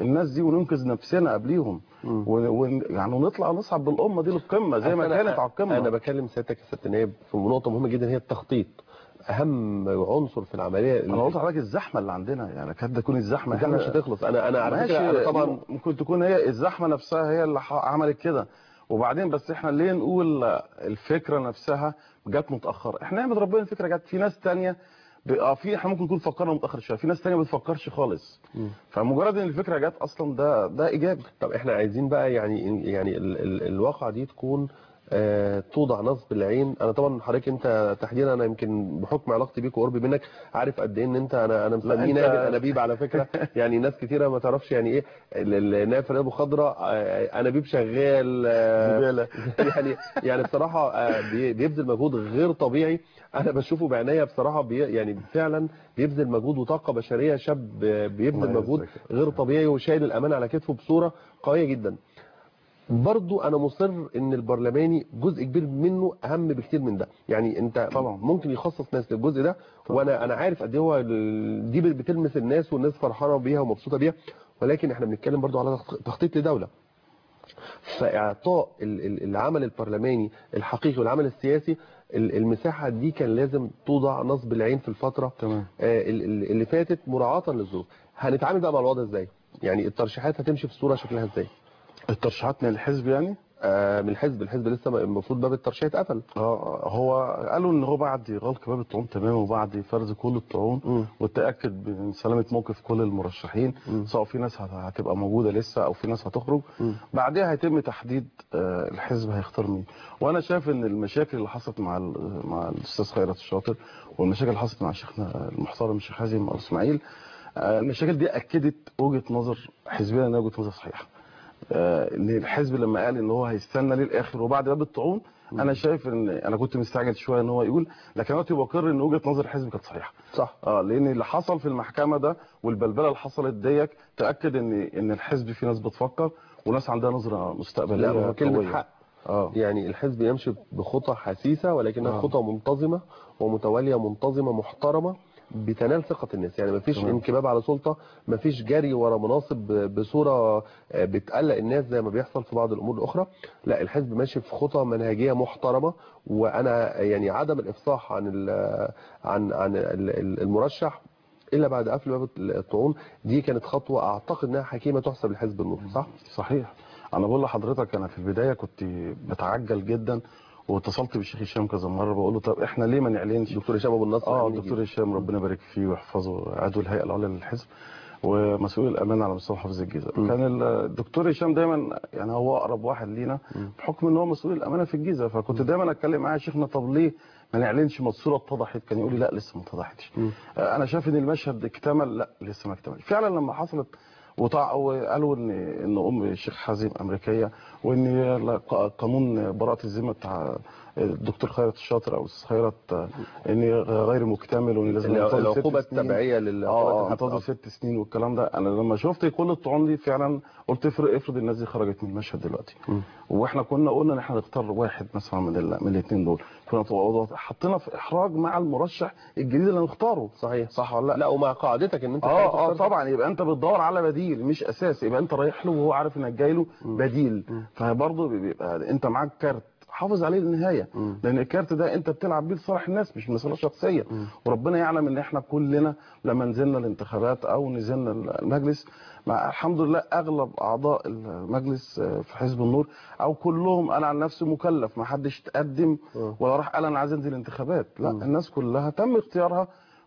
الناس دي وننقذ نفسنا قبليهم مم. و- ون- يعني ونطلع نصعد بالامه دي للقمه زي ما أصل أنا- كانت على القمه انا بكلم سيادتك يا سياده نائب في نقطه مهمه جدا هي التخطيط اهم عنصر في العمليه انا قلت لحضرتك الزحمه اللي عندنا يعني كانت تكون الزحمه الزحمه مش هتخلص انا انا على ماشي فكره انا طبعا ممكن تكون هي الزحمه نفسها هي اللي ح- عملت كده وبعدين بس احنا ليه نقول الفكره نفسها جت متاخر احنا نعمه ربنا الفكره جت في ناس تانية ب- اه في احنا ممكن نكون فكرنا متاخر شويه في ناس تانية ما بتفكرش خالص مم. فمجرد ان الفكره جت اصلا ده ده ايجابي طب احنا عايزين بقى يعني يعني ال ال الواقعه دي تكون آه، توضع نصب العين انا طبعا حضرتك انت تحديدا انا يمكن بحكم علاقتي بيك وقربي منك عارف قد ايه ان انت انا انا مسميه أنت- نائب الانابيب على فكره يعني ناس كتيره ما تعرفش يعني ايه ال- ال- نائب فريد ابو خضره آه، انابيب شغال آه، زبالة. يعني يعني بصراحه آه، بي- بيبذل مجهود غير طبيعي انا بشوفه بعينيا بصراحه بي يعني فعلا بيبذل مجهود وطاقه بشريه شاب آه، بيبذل الله مجهود يجزاك. غير طبيعي وشايل الامانه على كتفه بصوره قويه جدا برضو انا مصر ان البرلماني جزء كبير منه اهم بكتير من ده يعني انت طبعا. ممكن يخصص ناس للجزء ده وانا انا عارف قد ايه هو ال- دي بتلمس الناس والناس فرحانه بيها ومبسوطه بيها ولكن احنا بنتكلم برضو على تخ- تخطيط لدوله فاعطاء ال- ال- العمل البرلماني الحقيقي والعمل السياسي ال- المساحه دي كان لازم توضع نصب العين في الفتره تمام آه، ال- ال- اللي فاتت مراعاه للظروف هنتعامل بقى مع الوضع ازاي يعني الترشيحات هتمشي في صوره شكلها ازاي الترشيحات من الحزب يعني آه، من الحزب الحزب لسه ما- المفروض باب الترشيح اتقفل اه هو قالوا ان هو بعد غلق باب الطعون تماما وبعد فرز كل الطعون مم. والتاكد من سلامه موقف كل المرشحين مم. سواء في ناس هت- هتبقى موجوده لسه او في ناس هتخرج مم. بعدها هيتم تحديد آه، الحزب هيختار مين وانا شايف ان المشاكل اللي حصلت مع ال- مع الاستاذ خيرت الشاطر والمشاكل اللي حصلت مع شيخنا المحترم الشيخ حازم او اسماعيل آه، المشاكل دي اكدت وجهه نظر حزبنا انها وجهه نظر صحيحه آه، ان الحزب لما قال ان هو هيستنى للاخر وبعد باب الطعون انا شايف ان انا كنت مستعجل شويه ان هو يقول لكن دلوقتي بقر ان وجهه نظر الحزب كانت صحيحه صح اه لان اللي حصل في المحكمه ده والبلبله اللي حصلت ديك تاكد ان ان الحزب في ناس بتفكر وناس عندها نظره مستقبليه لا ما هو كلمه قوية. حق اه يعني الحزب يمشي بخطى حسيسه ولكنها آه. خطى منتظمه ومتواليه منتظمه محترمه بتنال ثقه الناس يعني ما فيش تمام. انكباب على سلطه ما فيش جري ورا مناصب ب- بصوره آه، بتقلق الناس زي ما بيحصل في بعض الامور الاخرى لا الحزب ماشي في خطى منهجيه محترمه وانا يعني عدم الافصاح عن ال- عن عن ال- ال- المرشح الا بعد قفل باب الطعون دي كانت خطوه اعتقد انها حكيمه تحسب لحزب النور صح صحيح انا بقول لحضرتك انا في البدايه كنت بتعجل جدا واتصلت بالشيخ هشام كذا مره بقول له طب احنا ليه ما نعلنش دكتور هشام ابو النصر اه أمين الدكتور هشام ربنا يبارك فيه ويحفظه عضو الهيئه العليا للحزب ومسؤول الامانه على مستوى محافظه الجيزه م. كان ال- الدكتور هشام دايما يعني هو اقرب واحد لينا بحكم ان هو مسؤول الامانه في الجيزه فكنت دايما اتكلم معاه يا شيخنا طب ليه ما نعلنش ما الصوره اتضحت كان يقول لي لا لسه ما اتضحتش م. آه، انا شايف ان المشهد اكتمل لا لسه ما اكتملش فعلا لما حصلت وطع وقالوا ان ان ام الشيخ حازم امريكيه وان لا- ق- قانون براءه الذمه بتاع الدكتور خيرت الشاطر او الاستاذ خيرت آه، ان غير مكتمل وان لازم ينتظر ست العقوبه سنين. التبعيه لل اه انتظر ست سنين والكلام ده انا لما شفت كل الطعون دي فعلا قلت افرض افرض الناس دي خرجت من المشهد دلوقتي م. واحنا كنا قلنا ان احنا نختار واحد مثلا من ال... من الاثنين دول كنا طبعا حطينا في احراج مع المرشح الجديد اللي هنختاره صحيح صح ولا لا لا ومع قاعدتك ان انت اه اه خايف تختار- طبعا يبقى انت بتدور على بديل مش اساسي يبقى انت رايح له وهو عارف انك جاي له بديل فبرضه بيبقى انت معاك كارت حافظ عليه للنهايه مم. لان الكارت ده انت بتلعب بيه لصالح الناس مش لمصلحه شخصيه وربنا يعلم ان احنا كلنا لما نزلنا الانتخابات او نزلنا المجلس مع الحمد لله اغلب اعضاء المجلس آه، في حزب النور او كلهم انا عن نفسي مكلف ما حدش تقدم مم. ولا راح قال انا عايز انزل انتخابات لا مم. الناس كلها تم اختيارها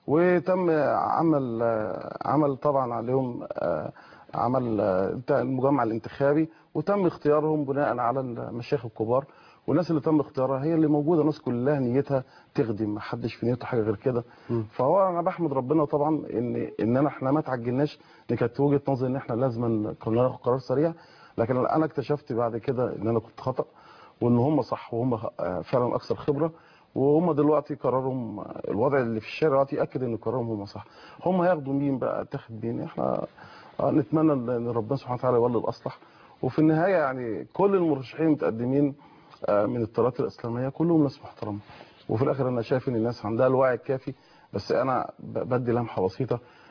وتم عمل آه، عمل طبعا عليهم آه، عمل آه، المجمع الانتخابي وتم اختيارهم بناء على المشايخ الكبار والناس اللي تم اختيارها هي اللي موجوده ناس كلها نيتها تخدم ما حدش في نيته حاجه غير كده فهو انا بحمد ربنا طبعا ان ان احنا ما تعجلناش دي كانت وجهه نظري ان احنا لازم كنا ناخد قرار سريع لكن انا اكتشفت بعد كده ان انا كنت خطا وان هم صح وهم آه، فعلا اكثر خبره وهم دلوقتي قرارهم الوضع اللي في الشارع دلوقتي ياكد ان قرارهم هم صح هم هياخدوا مين بقى تاخد مين احنا آه، نتمنى ان ربنا سبحانه وتعالى يولي الاصلح وفي النهايه يعني كل المرشحين المتقدمين آه، من الطريقات الاسلاميه كلهم ناس محترمه وفي الاخر انا شايف ان الناس عندها الوعي الكافي بس انا ب- بدي لمحه بسيطه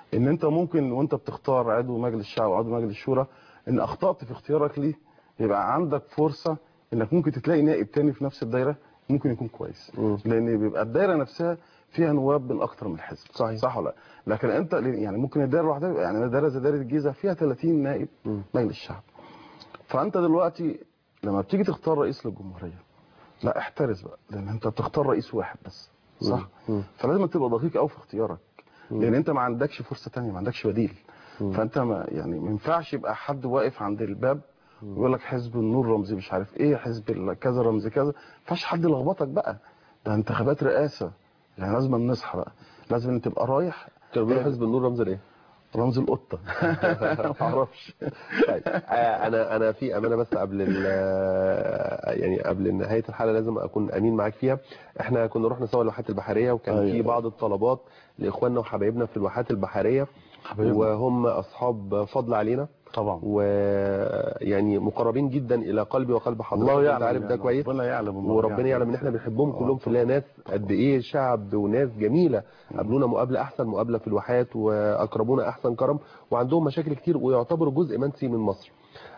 ان انت ممكن وانت بتختار عضو مجلس الشعب وعضو مجلس الشورى ان اخطات في اختيارك ليه يبقى عندك فرصه انك ممكن تلاقي نائب تاني في نفس الدايره ممكن يكون كويس مم. لان بيبقى الدايره نفسها فيها نواب من اكتر من حزب صحيح. صح ولا لا لكن انت يعني ممكن الدايره لوحدها يبقى يعني دايره زي دايره الجيزه فيها 30 نائب مم. مجلس الشعب فانت دلوقتي لما بتيجي تختار رئيس للجمهوريه لا احترس بقى لان انت بتختار رئيس واحد بس صح مم. فلازم تبقى دقيق قوي في اختيارك لان انت ما عندكش فرصه تانية ما عندكش بديل فانت ما يعني ما ينفعش يبقى حد واقف عند الباب ويقول لك حزب النور رمزي مش عارف ايه حزب ال- كذا رمزي كذا ما ينفعش حد يلخبطك بقى ده انتخابات رئاسه يعني لازم نصحى بقى لازم انت تبقى رايح كانوا بيقولوا حزب النور رمز الايه؟ رمز القطه ما اعرفش طيب آه، انا انا في امانه بس قبل ال- آه، يعني قبل نهايه الحلقه لازم اكون امين معاك فيها احنا كنا رحنا سوا الواحات البحريه وكان أيوة. في بعض الطلبات لاخواننا وحبايبنا في الواحات البحريه حبايبنا. وهم اصحاب فضل علينا طبعا ويعني مقربين جدا الى قلبي وقلب حضرتك الله انت يعلم عارف ده يعني كويس ربنا يعلم الله وربنا يعلم ان احنا بنحبهم كلهم في الله ناس قد ايه شعب وناس جميله قابلونا مقابله احسن مقابله في الواحات واقربونا احسن كرم وعندهم مشاكل كتير ويعتبروا جزء منسي من مصر.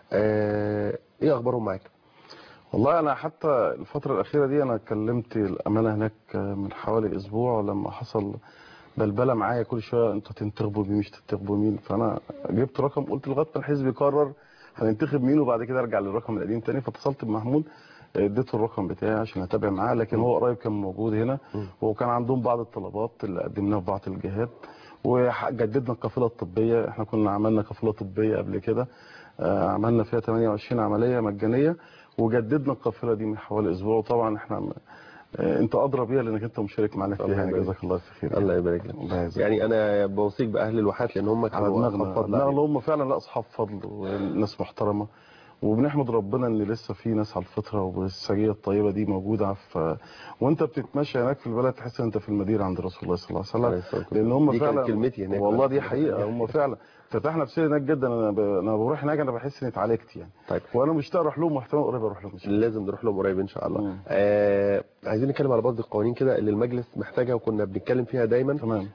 آه ايه اخبارهم معاك؟ والله انا حتى الفتره الاخيره دي انا كلمت الامانه هناك من حوالي اسبوع لما حصل بلبله معايا كل شويه انتوا تنتخبوا مين مش تنتخبوا مين فانا جبت رقم قلت لغايه ما الحزب يقرر هننتخب مين وبعد كده ارجع للرقم القديم تاني فاتصلت بمحمود اديته الرقم بتاعي عشان اتابع معاه لكن هو قريب كان موجود هنا وكان عندهم بعض الطلبات اللي قدمناها في بعض الجهات وجددنا القافله الطبيه احنا كنا عملنا قافله طبيه قبل كده آه، عملنا فيها 28 عمليه مجانيه وجددنا القافله دي من حوالي اسبوع وطبعا احنا آه، انت ادرى بيها لانك انت مشارك معانا الله فيها يعني يبارك. جزاك الله خير الله يبارك لك. الله يجزاك. يعني انا بوصيك باهل الواحات لان هم على كانوا دماغنا أصحاب فضل دماغنا علينا. هم فعلا لا اصحاب فضل وناس محترمه وبنحمد ربنا ان لسه في ناس على الفطره والسجيه الطيبه دي موجوده في وانت بتتمشى هناك في البلد تحس ان انت في المدينه عند رسول الله صلى الله عليه عليه الصلاة وسلم لان والسلام. هم دي كانت فعلا كلمتي هناك والله بس. دي حقيقه هم فعلا فتح نفسي هناك جدا انا ب... انا بروح هناك انا بحس اني اتعالجت يعني طيب وانا مشتاق اروح لهم واحتمال قريب اروح لهم إن شاء الله. لازم نروح لهم قريب ان شاء الله مم. آه عايزين نتكلم على بعض القوانين كده اللي المجلس محتاجها وكنا بنتكلم فيها دايما تمام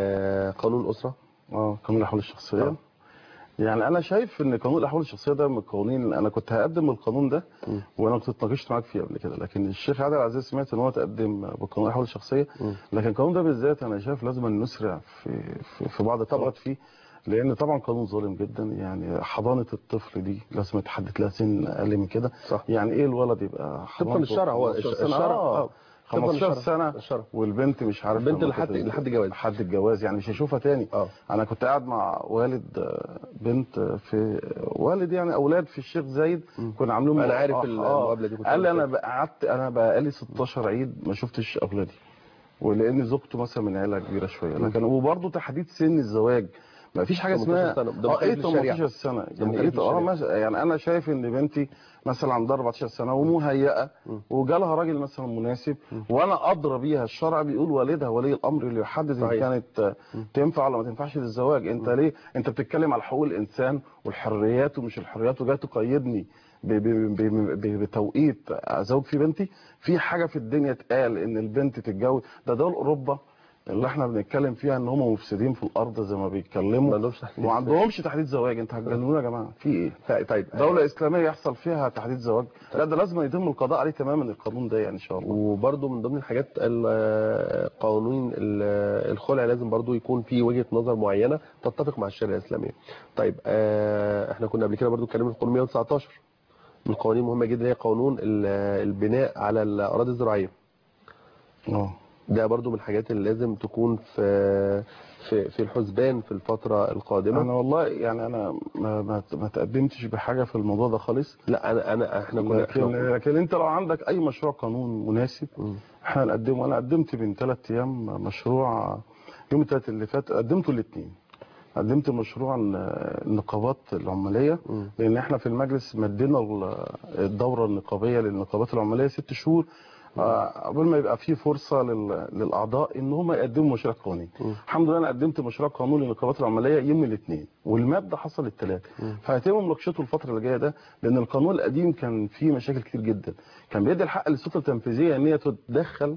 آه قانون اسره اه قانون الاحوال الشخصيه آه. يعني انا شايف ان قانون الاحوال الشخصيه ده من القوانين اللي انا كنت هقدم القانون ده مم. وانا كنت اتناقشت معاك فيه قبل كده لكن الشيخ عادل عزيز سمعت ان هو تقدم بقانون الاحوال الشخصيه مم. لكن القانون ده بالذات انا شايف لازم أن نسرع في في, في بعض الطبقات فيه لان طبعا قانون ظالم جدا يعني حضانه الطفل دي لازم يتحدد لها سن اقل من كده صح يعني ايه الولد يبقى طبقا حضانته للشرع هو 15 الش- سنة؟ الشرع آه. آه. طبقاً 15 للشرع. سنه الشرع. والبنت مش عارف البنت لما لحد- تت- لحد الجواز. لحد الجواز يعني مش هشوفها تاني اه انا كنت قاعد مع والد آه، بنت آه، في والد يعني اولاد في الشيخ زايد مم. كنا عاملين أنا عارف آه، المقابلة دي كنت قال لي عارف. انا بقى- قعدت انا بقالي 16 عيد ما شفتش اولادي ولان زوجته مثلا من عيله كبيره شويه لكن وبرضه تحديد سن الزواج ما فيش حاجه 18 اسمها سنة. ده اه مخالف ايه للشريعة. 18 سنه ده يعني مخالف ايه اه للشريعة. مثلا يعني انا شايف ان بنتي مثلا عندها 14 سنه ومهيئه مم. وجالها راجل مثلا مناسب وانا ادرى بيها الشرع بيقول والدها ولي الامر اللي يحدد ان صحيح. كانت آه، تنفع ولا ما تنفعش للزواج انت ليه انت بتتكلم على حقوق الانسان والحريات ومش الحريات وجاي تقيدني ب- ب- ب- ب- بتوقيت ازوج في بنتي في حاجه في الدنيا اتقال ان البنت تتجوز ده دول اوروبا اللي احنا بنتكلم فيها ان هم مفسدين في الارض زي ما ما بيتكلموا عندهمش تحديد. وما عندهمش تحديد زواج انت هتجننونا يا جماعه في ايه طيب- طيب دولة إسلامية يحصل فيها تحديد زواج لا ده لازم يتم القضاء عليه تماما القانون ده يعني إن شاء الله وبرضه من ضمن الحاجات ال- قوانين ال- الخلع لازم برضه يكون في وجهة نظر معينة تتفق مع الشريعة الإسلامية. طيب آه، احنا كنا قبل كده برضه اتكلمنا في قانون 119 من القوانين المهمة جدا هي قانون ال- البناء على الأراضي الزراعية. اه ده برضه من الحاجات اللي لازم تكون في في في الحسبان في الفترة القادمة. أنا والله يعني أنا ما, ما, ما تقدمتش بحاجة في الموضوع ده خالص لا انا انا احنا كنا لكن, احنا لكن أنت لو عندك أي مشروع قانون مناسب مم. احنا نقدمه أنا قدمت من ثلاث أيام مشروع يوم الثلاث اللي فات قدمته الاثنين قدمت مشروع النقابات العمالية مم. لأن احنا في المجلس مدينا ال- الدورة النقابية للنقابات العمالية ست شهور آه، قبل ما يبقى في فرصة لل- للأعضاء إن هم يقدموا مشروع قانوني مم. الحمد لله أنا قدمت مشروع قانون للنقابات العمالية يوم الاثنين والمادة حصل الثلاث مم. فهيتم مناقشته الفترة اللي جاية ده لأن القانون القديم كان فيه مشاكل كتير جدا كان بيدي الحق للسلطة التنفيذية إن هي تتدخل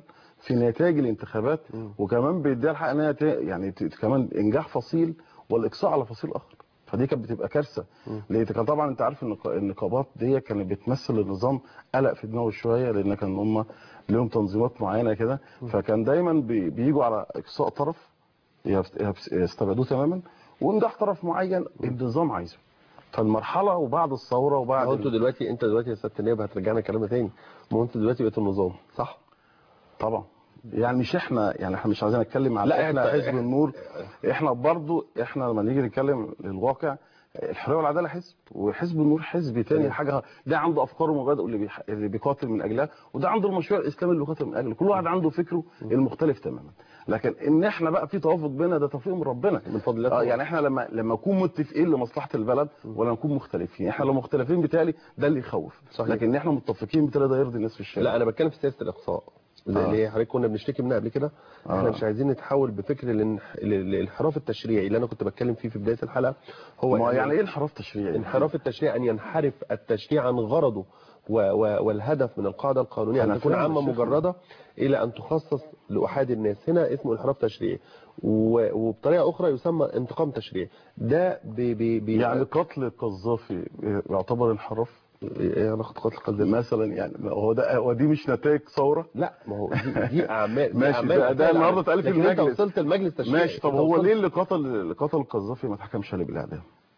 في نتائج الانتخابات وكمان بيديها الحق ان هي ت- يعني ت- كمان انجاح فصيل والاقصاء على فصيل اخر فدي كانت بتبقى كارثه لان كان طبعا انت عارف النقا- النقابات دي كانت بتمثل النظام قلق في دماغه شويه لان كان هم لهم تنظيمات معينه كده فكان دايما بي- بيجوا على اقصاء طرف يبس- يبس- يستبعدوه تماما وانجاح طرف معين النظام عايزه فالمرحله وبعد الثوره وبعد ما هو انتوا دلوقتي انت دلوقتي يا سياده النائب هترجعنا كلامنا تاني ما هو انتوا دلوقتي بقيتوا النظام صح؟ طبعا يعني مش احنا يعني احنا مش عايزين نتكلم على لا، لا احنا إحنا- حزب النور احنا برضو احنا لما نيجي نتكلم للواقع الحريه والعداله حزب وحزب النور حزب تاني تمام. حاجه ده عنده افكار ومبادئ اللي بيح... اللي بيقاتل من اجلها وده عنده المشروع الاسلامي اللي بيقاتل من اجله كل واحد عنده فكره المختلف تماما لكن ان احنا بقى في توافق بينا ده توفيق من ربنا من فضل الله اه طبعاً. يعني احنا لما لما نكون متفقين لمصلحه البلد ولا نكون مختلفين احنا لو مختلفين بالتالي ده اللي يخوف صحيح. لكن احنا متفقين بالتالي ده يرضي الناس في الشارع لا انا بتكلم في سياسه الاقصاء زي آه. اللي حضرتك كنا بنشتكي منها قبل كده احنا آه. مش عايزين نتحول بفكر الانح- الانحراف التشريعي اللي انا كنت بتكلم فيه في بدايه الحلقه هو ما إن يعني ايه انحراف تشريعي انحراف التشريع ان ينحرف التشريع عن غرضه و و والهدف من القاعده القانونيه أنا ان تكون فاهم عامه يا شيخ. مجرده الى ان تخصص لاحاد الناس هنا اسمه انحراف تشريعي و- وبطريقه اخرى يسمى انتقام تشريعي ده بي بي بي يعني قتل القذافي يعتبر انحراف ايه علاقه قتل القذافي مثلا يعني هو ده هو دي مش نتائج ثوره لا ما هو دي, دي اعمال دي ماشي، أعمال ده- ده أعمال النهارده عمل. اتقال في لكن انت المجلس. وصلت المجلس تشريعي ماشي طب أنت هو وصلت- ليه اللي قتل اللي قتل القذافي ما اتحكمش عليه بالاعدام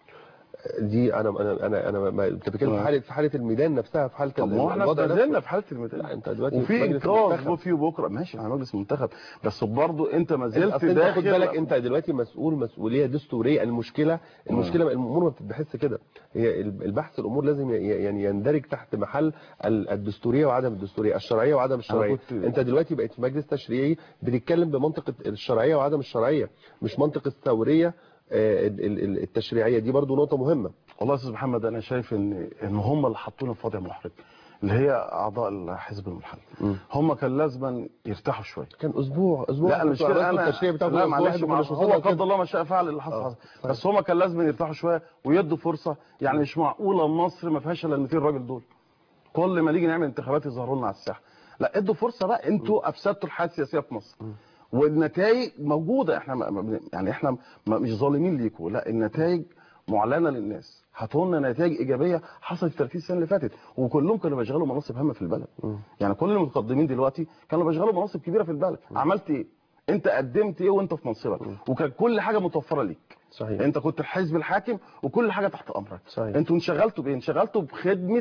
دي انا انا انا انا ما انت بتتكلم في آه. حاله في حاله الميدان نفسها في حاله طب ما هو احنا الوضع استاذنا نفسه. في حاله الميدان لا انت دلوقتي وفي مجلس انقاذ منتخب. وفي بكره ماشي على مجلس منتخب بس برضه انت ما زلت اصل انت داخل خد بالك انت دلوقتي مسؤول مسؤوليه دستوريه المشكله المشكله الامور ما بتتبحثش كده هي البحث الامور لازم ي- يعني يندرج تحت محل ال- الدستوريه وعدم الدستوريه الشرعيه وعدم الشرعيه كنت- انت دلوقتي بقيت في مجلس تشريعي بتتكلم بمنطق الشرعيه وعدم الشرعيه مش منطق الثوريه آه، ال- ال- التشريعيه دي برضو نقطه مهمه والله يا استاذ محمد انا شايف ان ان هم اللي حطونا في وضع محرج اللي هي اعضاء الحزب المحلي مم. هم كان لازما يرتاحوا شويه كان اسبوع اسبوع لا المشكله انا التشريع بتاعكم لا أسبوع معلش واحد وما معلش كناش هو وصلنا قدر لكده. الله ما شاء فعل اللي حصل آه، حصل صحيح. بس هم كان لازم يرتاحوا شويه ويدوا فرصه يعني مش معقوله مصر ما فيهاش الا ال 200 راجل دول كل ما نيجي نعمل انتخابات يظهروا لنا على الساحه لا ادوا فرصه بقى انتوا افسدتوا الحياه السياسيه في مصر والنتائج موجوده احنا ما- ما- يعني احنا ما- مش ظالمين ليكوا لا النتائج معلنه للناس هاتوا لنا نتائج ايجابيه حصلت في 30 سنه اللي فاتت وكلهم كانوا بيشغلوا مناصب هامه في البلد يعني كل المتقدمين دلوقتي كانوا بيشغلوا مناصب كبيره في البلد عملت ايه انت قدمت ايه وانت في منصبك وكان كل حاجه متوفره ليك صحيح انت كنت الحزب الحاكم وكل حاجه تحت امرك صحيح. انتوا انشغلتوا بايه انشغلتوا بخدمه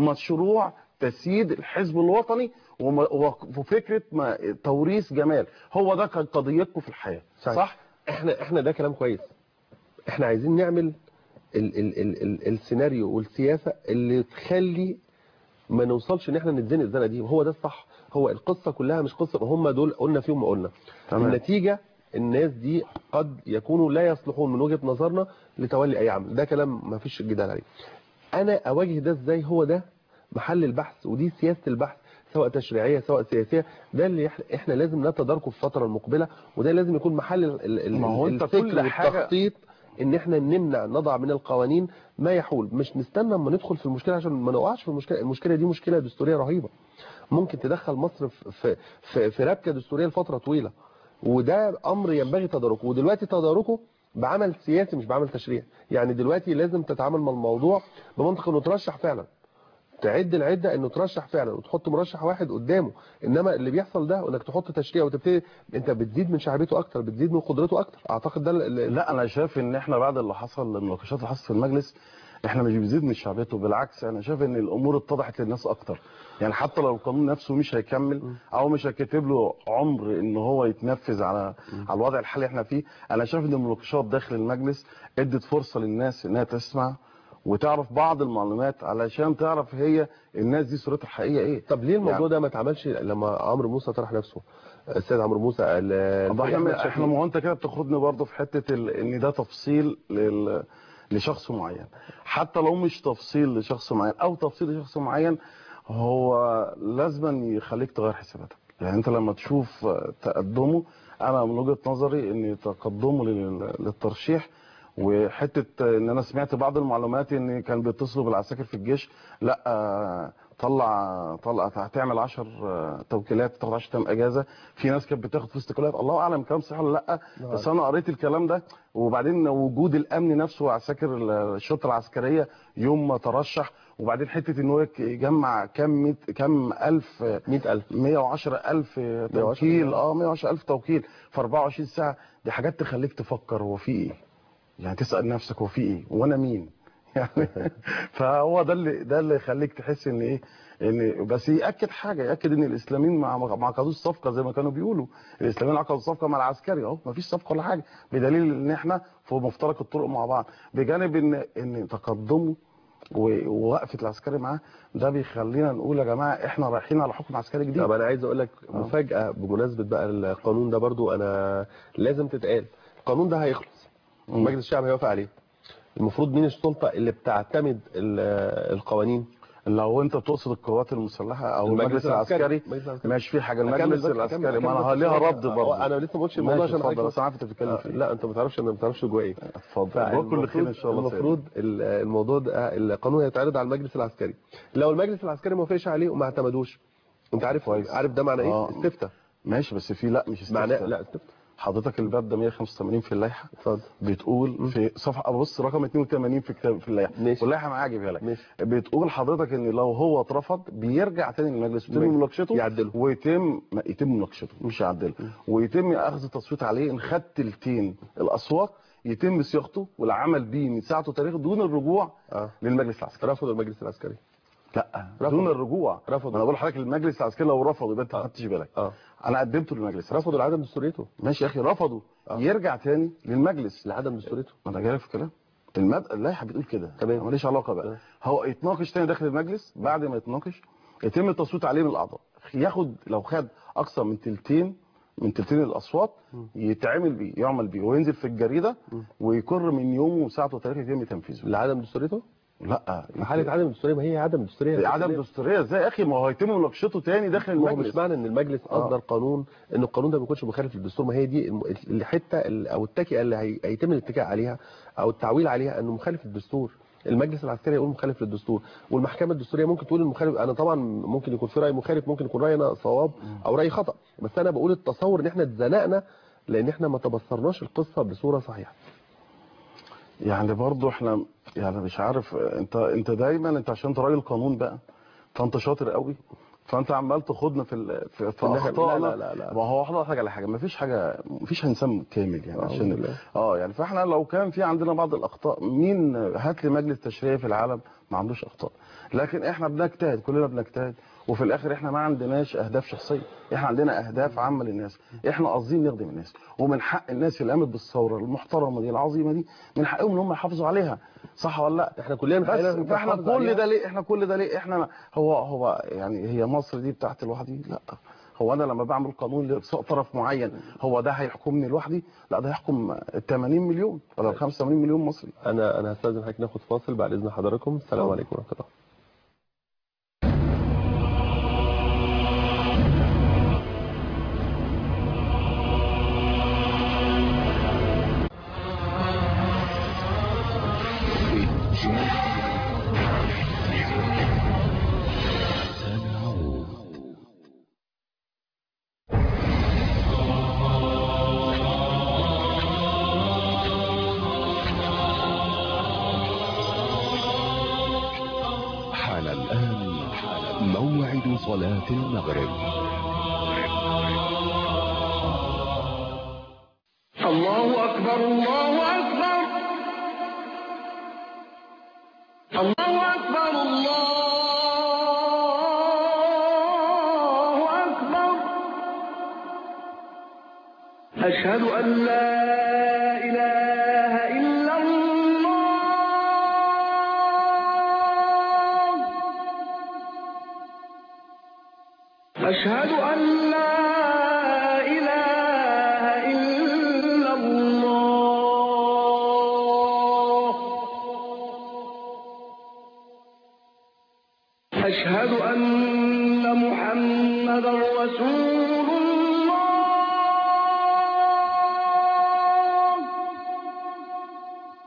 مشروع تسييد الحزب الوطني وم- وفكره ما توريث جمال هو ده كان قضيتكم في الحياه صحيح. صح احنا احنا ده كلام كويس احنا عايزين نعمل ال ال ال ال السيناريو والسياسه اللي تخلي ما نوصلش ان احنا نتزنق الزنقه دي وهو ده الصح هو القصه كلها مش قصه هم دول قلنا فيهم ما قلنا تمام. النتيجه الناس دي قد يكونوا لا يصلحون من وجهه نظرنا لتولي اي عمل ده كلام ما فيش جدال عليه انا اواجه ده ازاي هو ده محل البحث ودي سياسه البحث سواء تشريعيه سواء سياسيه ده اللي إح- احنا لازم نتداركه في الفتره المقبله وده لازم يكون محل ال- ال- ال- ما هو أنت الفكر كل حاجة- والتخطيط ان احنا نمنع نضع من القوانين ما يحول مش نستنى اما ندخل في المشكله عشان ما نقعش في المشكله المشكله دي مشكله دستوريه رهيبه ممكن تدخل مصر في في في, في ربكه دستوريه لفتره طويله وده امر ينبغي تداركه ودلوقتي تداركه بعمل سياسي مش بعمل تشريع يعني دلوقتي لازم تتعامل مع الموضوع بمنطق انه ترشح فعلا تعد العده انه ترشح فعلا وتحط مرشح واحد قدامه انما اللي بيحصل ده انك تحط تشريع وتبتدي انت بتزيد من شعبيته اكتر بتزيد من قدرته اكتر اعتقد ده ال- ال- لا انا شايف ان احنا بعد اللي حصل المناقشات اللي حصلت في المجلس احنا مش بنزيد من شعبيته بالعكس انا شايف ان الامور اتضحت للناس اكتر يعني حتى لو القانون نفسه مش هيكمل او مش هيكتب له عمر ان هو يتنفذ على على الوضع الحالي احنا فيه انا شايف ان المناقشات داخل المجلس ادت فرصه للناس انها تسمع وتعرف بعض المعلومات علشان تعرف هي الناس دي صورتها الحقيقيه ايه طب ليه الموضوع يعني- ده ما اتعملش لما عمرو موسى طرح نفسه السيد عمرو موسى ال- طب الفريق أحمد احنا شفيق. احنا ما هو انت كده بتاخدني برضه في حته ال... ان ده تفصيل لل... لشخص معين حتى لو مش تفصيل لشخص معين او تفصيل لشخص معين هو لازما يخليك تغير حساباتك يعني انت لما تشوف تقدمه انا من وجهه نظري ان تقدمه لل... للترشيح وحته ان انا سمعت بعض المعلومات ان كان بيتصلوا بالعساكر في الجيش لا طلع طلع هتعمل 10 توكيلات تاخد 10 ايام اجازه في ناس كانت بتاخد فلوس توكيلات الله اعلم الكلام صح ولا لا بس انا قريت الكلام ده وبعدين وجود الامن نفسه وعساكر الشرطه العسكريه يوم ما ترشح وبعدين حته ان هو يجمع كم ميت- كم الف 100000 110000 توكيل اه 110000 توكيل في 24 ساعه دي حاجات تخليك تفكر هو في ايه يعني تسال نفسك هو في ايه وانا مين يعني فهو ده اللي ده اللي يخليك تحس ان ايه ان بس ياكد حاجه ياكد ان الاسلاميين ما ما عقدوش صفقه زي ما كانوا بيقولوا الاسلاميين عقدوا صفقه مع العسكري اهو ما فيش صفقه ولا حاجه بدليل ان احنا في مفترق الطرق مع بعض بجانب ان ان تقدمه و- ووقفه العسكري معاه ده بيخلينا نقول يا جماعه احنا رايحين على حكم عسكري جديد طب انا عايز اقول لك مفاجاه بمناسبه بقى القانون ده برضو انا لازم تتقال القانون ده هيخلص مم. مجلس الشعب هيوافق عليه المفروض مين السلطه اللي بتعتمد ال- القوانين لو انت تقصد القوات المسلحه او المجلس المجلس العسكري. العسكري المجلس العسكري. ماشي في حاجه أكمل المجلس بس- العسكري أكمل- ما أكمل انا بس ليها شوية. رد برضه انا لسه ما قلتش الموضوع ماشي عشان اتفضل عايز- بس انا عارف انت بتتكلم آه، في ايه لا انت ما تعرفش انا ما تعرفش جواه ايه اتفضل جوه كل خير ان شاء الله خير. المفروض ال- الموضوع ده القانون هيتعرض على المجلس العسكري لو المجلس العسكري ما وافقش عليه وما اعتمدوش انت عارف كويس. عارف ده معنى ايه آه. استفتاء ماشي بس في لا مش معناه استفتاء لا استفتاء حضرتك الباب ده 185 في اللائحه اتفضل بتقول في صفحه بص رقم 82 في كتاب في اللائحه ماشي. واللائحه معايا اجيبها لك ماشي. بتقول حضرتك ان لو هو اترفض بيرجع تاني للمجلس ويتم ماشي. مناقشته يعدله. ويتم ما يتم مناقشته مش يعدله ويتم اخذ تصويت عليه ان خد تلتين الاصوات يتم صياغته والعمل بيه من ساعته وتاريخه دون الرجوع اه للمجلس العسكري رفضوا المجلس العسكري لا رفض. دون الرجوع رفض. انا بقول لحضرتك المجلس العسكري لو رفض يبقى انت ما آه. خدتش بالك اه انا قدمته للمجلس العسكري رفضوا لعدم دستوريته ماشي يا اخي رفضوا آه. يرجع تاني للمجلس لعدم دستوريته ما انا جاي في الكلام المد... اللائحه بتقول كده تمام. ماليش علاقه بقى تمام. هو يتناقش تاني داخل المجلس بعد ما يتناقش يتم التصويت عليه من الاعضاء ياخد لو خد اكثر من تلتين من تلتين الاصوات يتعمل بيه يعمل بيه وينزل في الجريده ويكر من يومه وساعته وتاريخه يتم تنفيذه لعدم دستوريته لا في حاله عدم دستوريه ما هي عدم دستوريه عدم دستوريه ازاي يا اخي ما هو هيتم مناقشته تاني داخل ما هو المجلس مش معنى ان المجلس آه. اصدر قانون ان القانون ده ما يكونش مخالف للدستور ما هي دي الم- الحته ال- او التكئه اللي هي- هيتم الاتكاء عليها او التعويل عليها انه مخالف للدستور المجلس العسكري يقول مخالف للدستور والمحكمه الدستوريه ممكن تقول المخالف انا طبعا ممكن يكون في راي مخالف ممكن يكون راينا صواب او راي خطا بس انا بقول التصور ان احنا اتزنقنا لان احنا ما تبصرناش القصه بصوره صحيحه يعني برضو احنا يعني مش عارف انت انت دايما انت عشان انت راجل قانون بقى فانت شاطر قوي فانت عمال تاخدنا في ال- في, في الناحية- اخطائنا لا- لا- لا. ما هو احنا حاجه على حاجه ما فيش حاجه ما فيش انسان كامل يعني أعوذ عشان بالله. اه يعني فاحنا لو كان في عندنا بعض الاخطاء مين هات لي مجلس تشريعي في العالم ما عندوش اخطاء لكن احنا بنجتهد كلنا بنجتهد وفي الاخر احنا ما عندناش اهداف شخصيه احنا عندنا اهداف عامه للناس احنا قاصدين نخدم الناس ومن حق الناس اللي قامت بالثوره المحترمه دي العظيمه دي من حقهم ان هم يحافظوا عليها صح ولا لا احنا كلنا بس حقنا فاحنا نحافظ كل عليها. ده ليه احنا كل ده ليه احنا هو هو يعني هي مصر دي بتاعت لوحدي لا هو انا لما بعمل قانون لإقصاء طرف معين هو ده هيحكمني لوحدي لا ده هيحكم 80 مليون ولا 85 مليون مصري انا انا هستاذن حضرتك ناخد فاصل بعد اذن حضراتكم السلام اتفضل. عليكم ورحمه الله حان الآن موعد صلاة المغرب الله أكبر الله أكبر الله أكبر الله أكبر أشهد أن لا إله إلا الله أشهد أن لا إله إلا الله أشهد أن محمدا رسول الله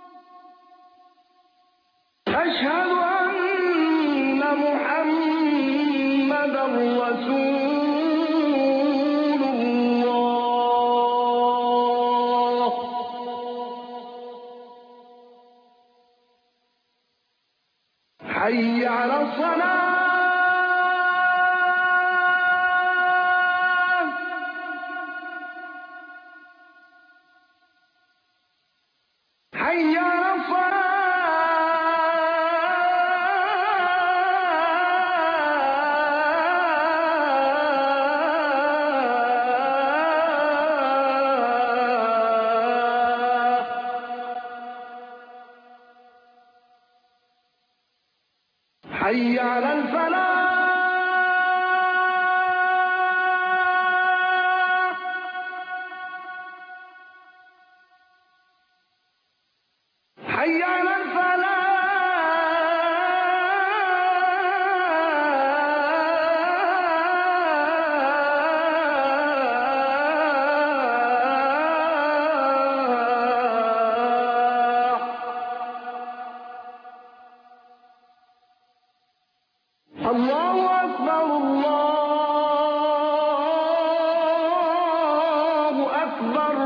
أشهد أن محمدا حي على الفلاح حي على الفلاح الله أكبر الله أكبر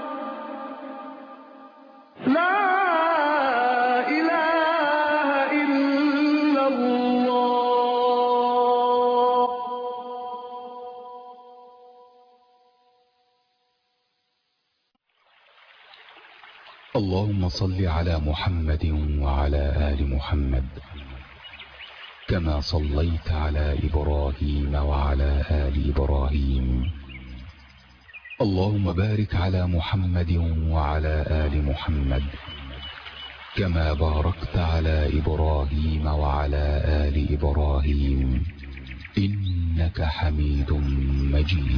لا إله إلا الله اللهم صل على محمد وعلى آل محمد كما صليت على إبراهيم وعلى آل إبراهيم اللهم بارك على محمد وعلى آل محمد كما باركت على إبراهيم وعلى آل إبراهيم إنك حميد مجيد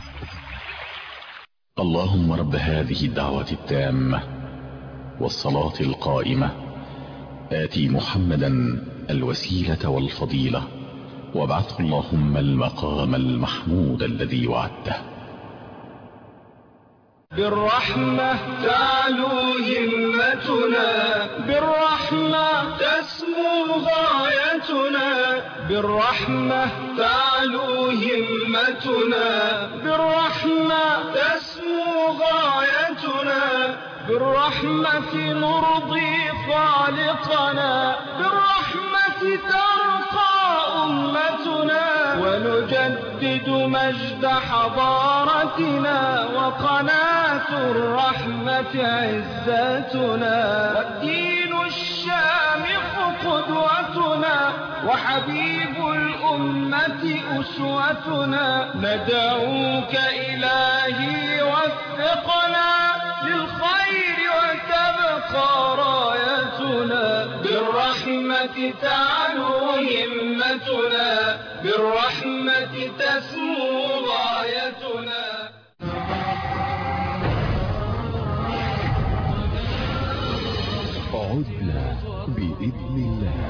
اللهم رب هذه الدعوة التامة والصلاة القائمة آتي محمدا الوسيلة والفضيلة وابعثه اللهم المقام المحمود الذي وعدته بالرحمة تعلو همتنا بالرحمة تسمو غايتنا بالرحمة تعلو همتنا بالرحمة تسمو غايتنا بالرحمة نرضي خالقنا بالرحمة ترقى أمتنا ونجدد مجد حضارتنا وقناة الرحمة عزتنا والدين الشامخ قدوتنا وحبيب الأمة أسوتنا ندعوك إلهي وفقنا للخير وتبقى رايتنا بالرحمة تعلو همتنا بالرحمة تسمو غايتنا عدنا بإذن الله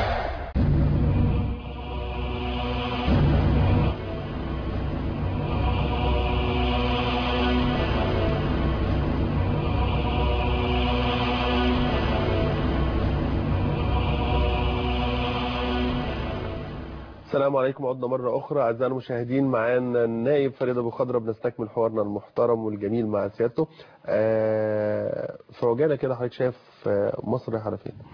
السلام عليكم عدنا مرة أخرى أعزائنا المشاهدين معانا النائب فريد أبو خضرة بنستكمل حوارنا المحترم والجميل مع سيادته آه، في عجالة كده حضرتك شايف آه، مصر رايحة على فين؟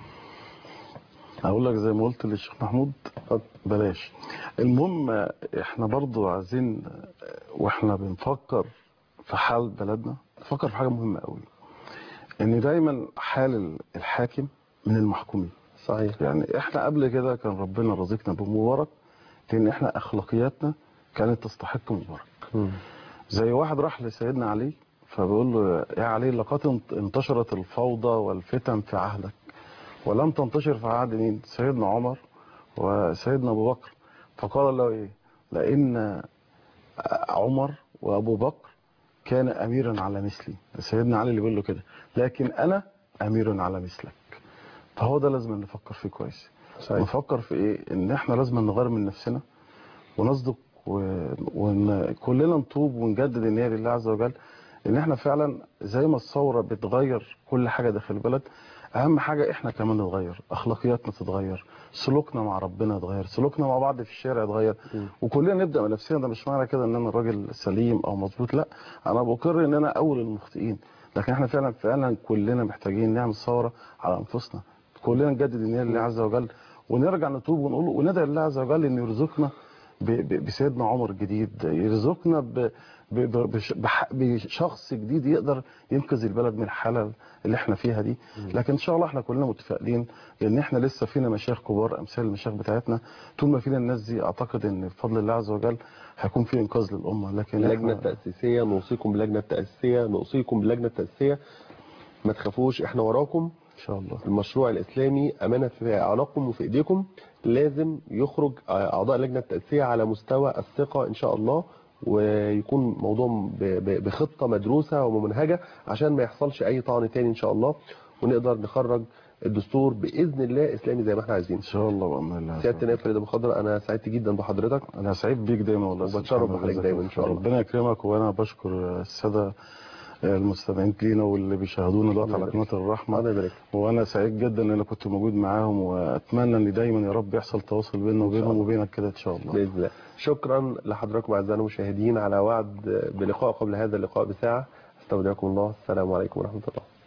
هقول لك زي ما قلت للشيخ محمود بلاش المهم احنا برضو عايزين واحنا بنفكر في حال بلدنا نفكر في حاجة مهمة قوي ان دايما حال الحاكم من المحكومين صحيح يعني احنا قبل كده كان ربنا رزقنا بمبارك لان احنا اخلاقياتنا كانت تستحق مبارك مم. زي واحد راح لسيدنا علي فبيقول له يا علي لقد انتشرت الفوضى والفتن في عهدك ولم تنتشر في عهد مين سيدنا عمر وسيدنا ابو بكر فقال له ايه لان عمر وابو بكر كان اميرا على مثلي سيدنا علي اللي بيقول له كده لكن انا امير على مثلك فهو ده لازم نفكر فيه كويس صحيح. نفكر في ايه ان احنا لازم نغير من نفسنا ونصدق و- وان كلنا نتوب ونجدد النية لله عز وجل ان احنا فعلا زي ما الثورة بتغير كل حاجة داخل البلد اهم حاجة احنا كمان نتغير اخلاقياتنا تتغير سلوكنا مع ربنا يتغير سلوكنا مع بعض في الشارع يتغير وكلنا نبدا من نفسنا ده مش معنى كده ان انا راجل سليم او مظبوط لا انا بقر ان انا اول المخطئين لكن احنا فعلا فعلا كلنا محتاجين نعمل ثوره على انفسنا كلنا نجدد النية لله عز وجل ونرجع نتوب ونقول وندعي لله عز وجل ان يرزقنا ب- ب- بسيدنا عمر الجديد يرزقنا ب- ب- ب- بش- بح- بشخص جديد يقدر ينقذ البلد من الحاله اللي احنا فيها دي لكن ان شاء الله احنا كلنا متفائلين لان احنا لسه فينا مشايخ كبار امثال المشايخ بتاعتنا طول ما فينا الناس دي اعتقد ان بفضل الله عز وجل هيكون في انقاذ للامه لكن اللجنة احنا التأسيسية نوصيكم باللجنة التأسيسية نوصيكم باللجنة التأسيسية ما تخافوش احنا وراكم ان شاء الله المشروع الاسلامي امانه في اعناقكم وفي ايديكم لازم يخرج اعضاء لجنه التاسيس على مستوى الثقه ان شاء الله ويكون موضوع ب- ب- بخطه مدروسه وممنهجه عشان ما يحصلش اي طعن تاني ان شاء الله ونقدر نخرج الدستور باذن الله اسلامي زي ما احنا عايزين ان شاء الله باذن الله سياده نائب فريد ابو خضر انا سعدت جدا بحضرتك انا سعيد بيك دايما والله يا أستاذ وبتشرف محمد بحضرتك جزاك دايما الله إن شاء خير. الله. ربنا يكرمك وانا بشكر الساده المستمعين لينا واللي بيشاهدونا دلوقتي على قناه الرحمه الله يبارك وانا سعيد جدا ان انا كنت موجود معاهم واتمنى ان دايما يا رب يحصل تواصل بيننا وبينهم وبينك كده ان شاء الله باذن الله شكرا لحضراتكم اعزائنا المشاهدين على وعد بلقاء قبل هذا اللقاء بساعه استودعكم الله السلام عليكم ورحمه الله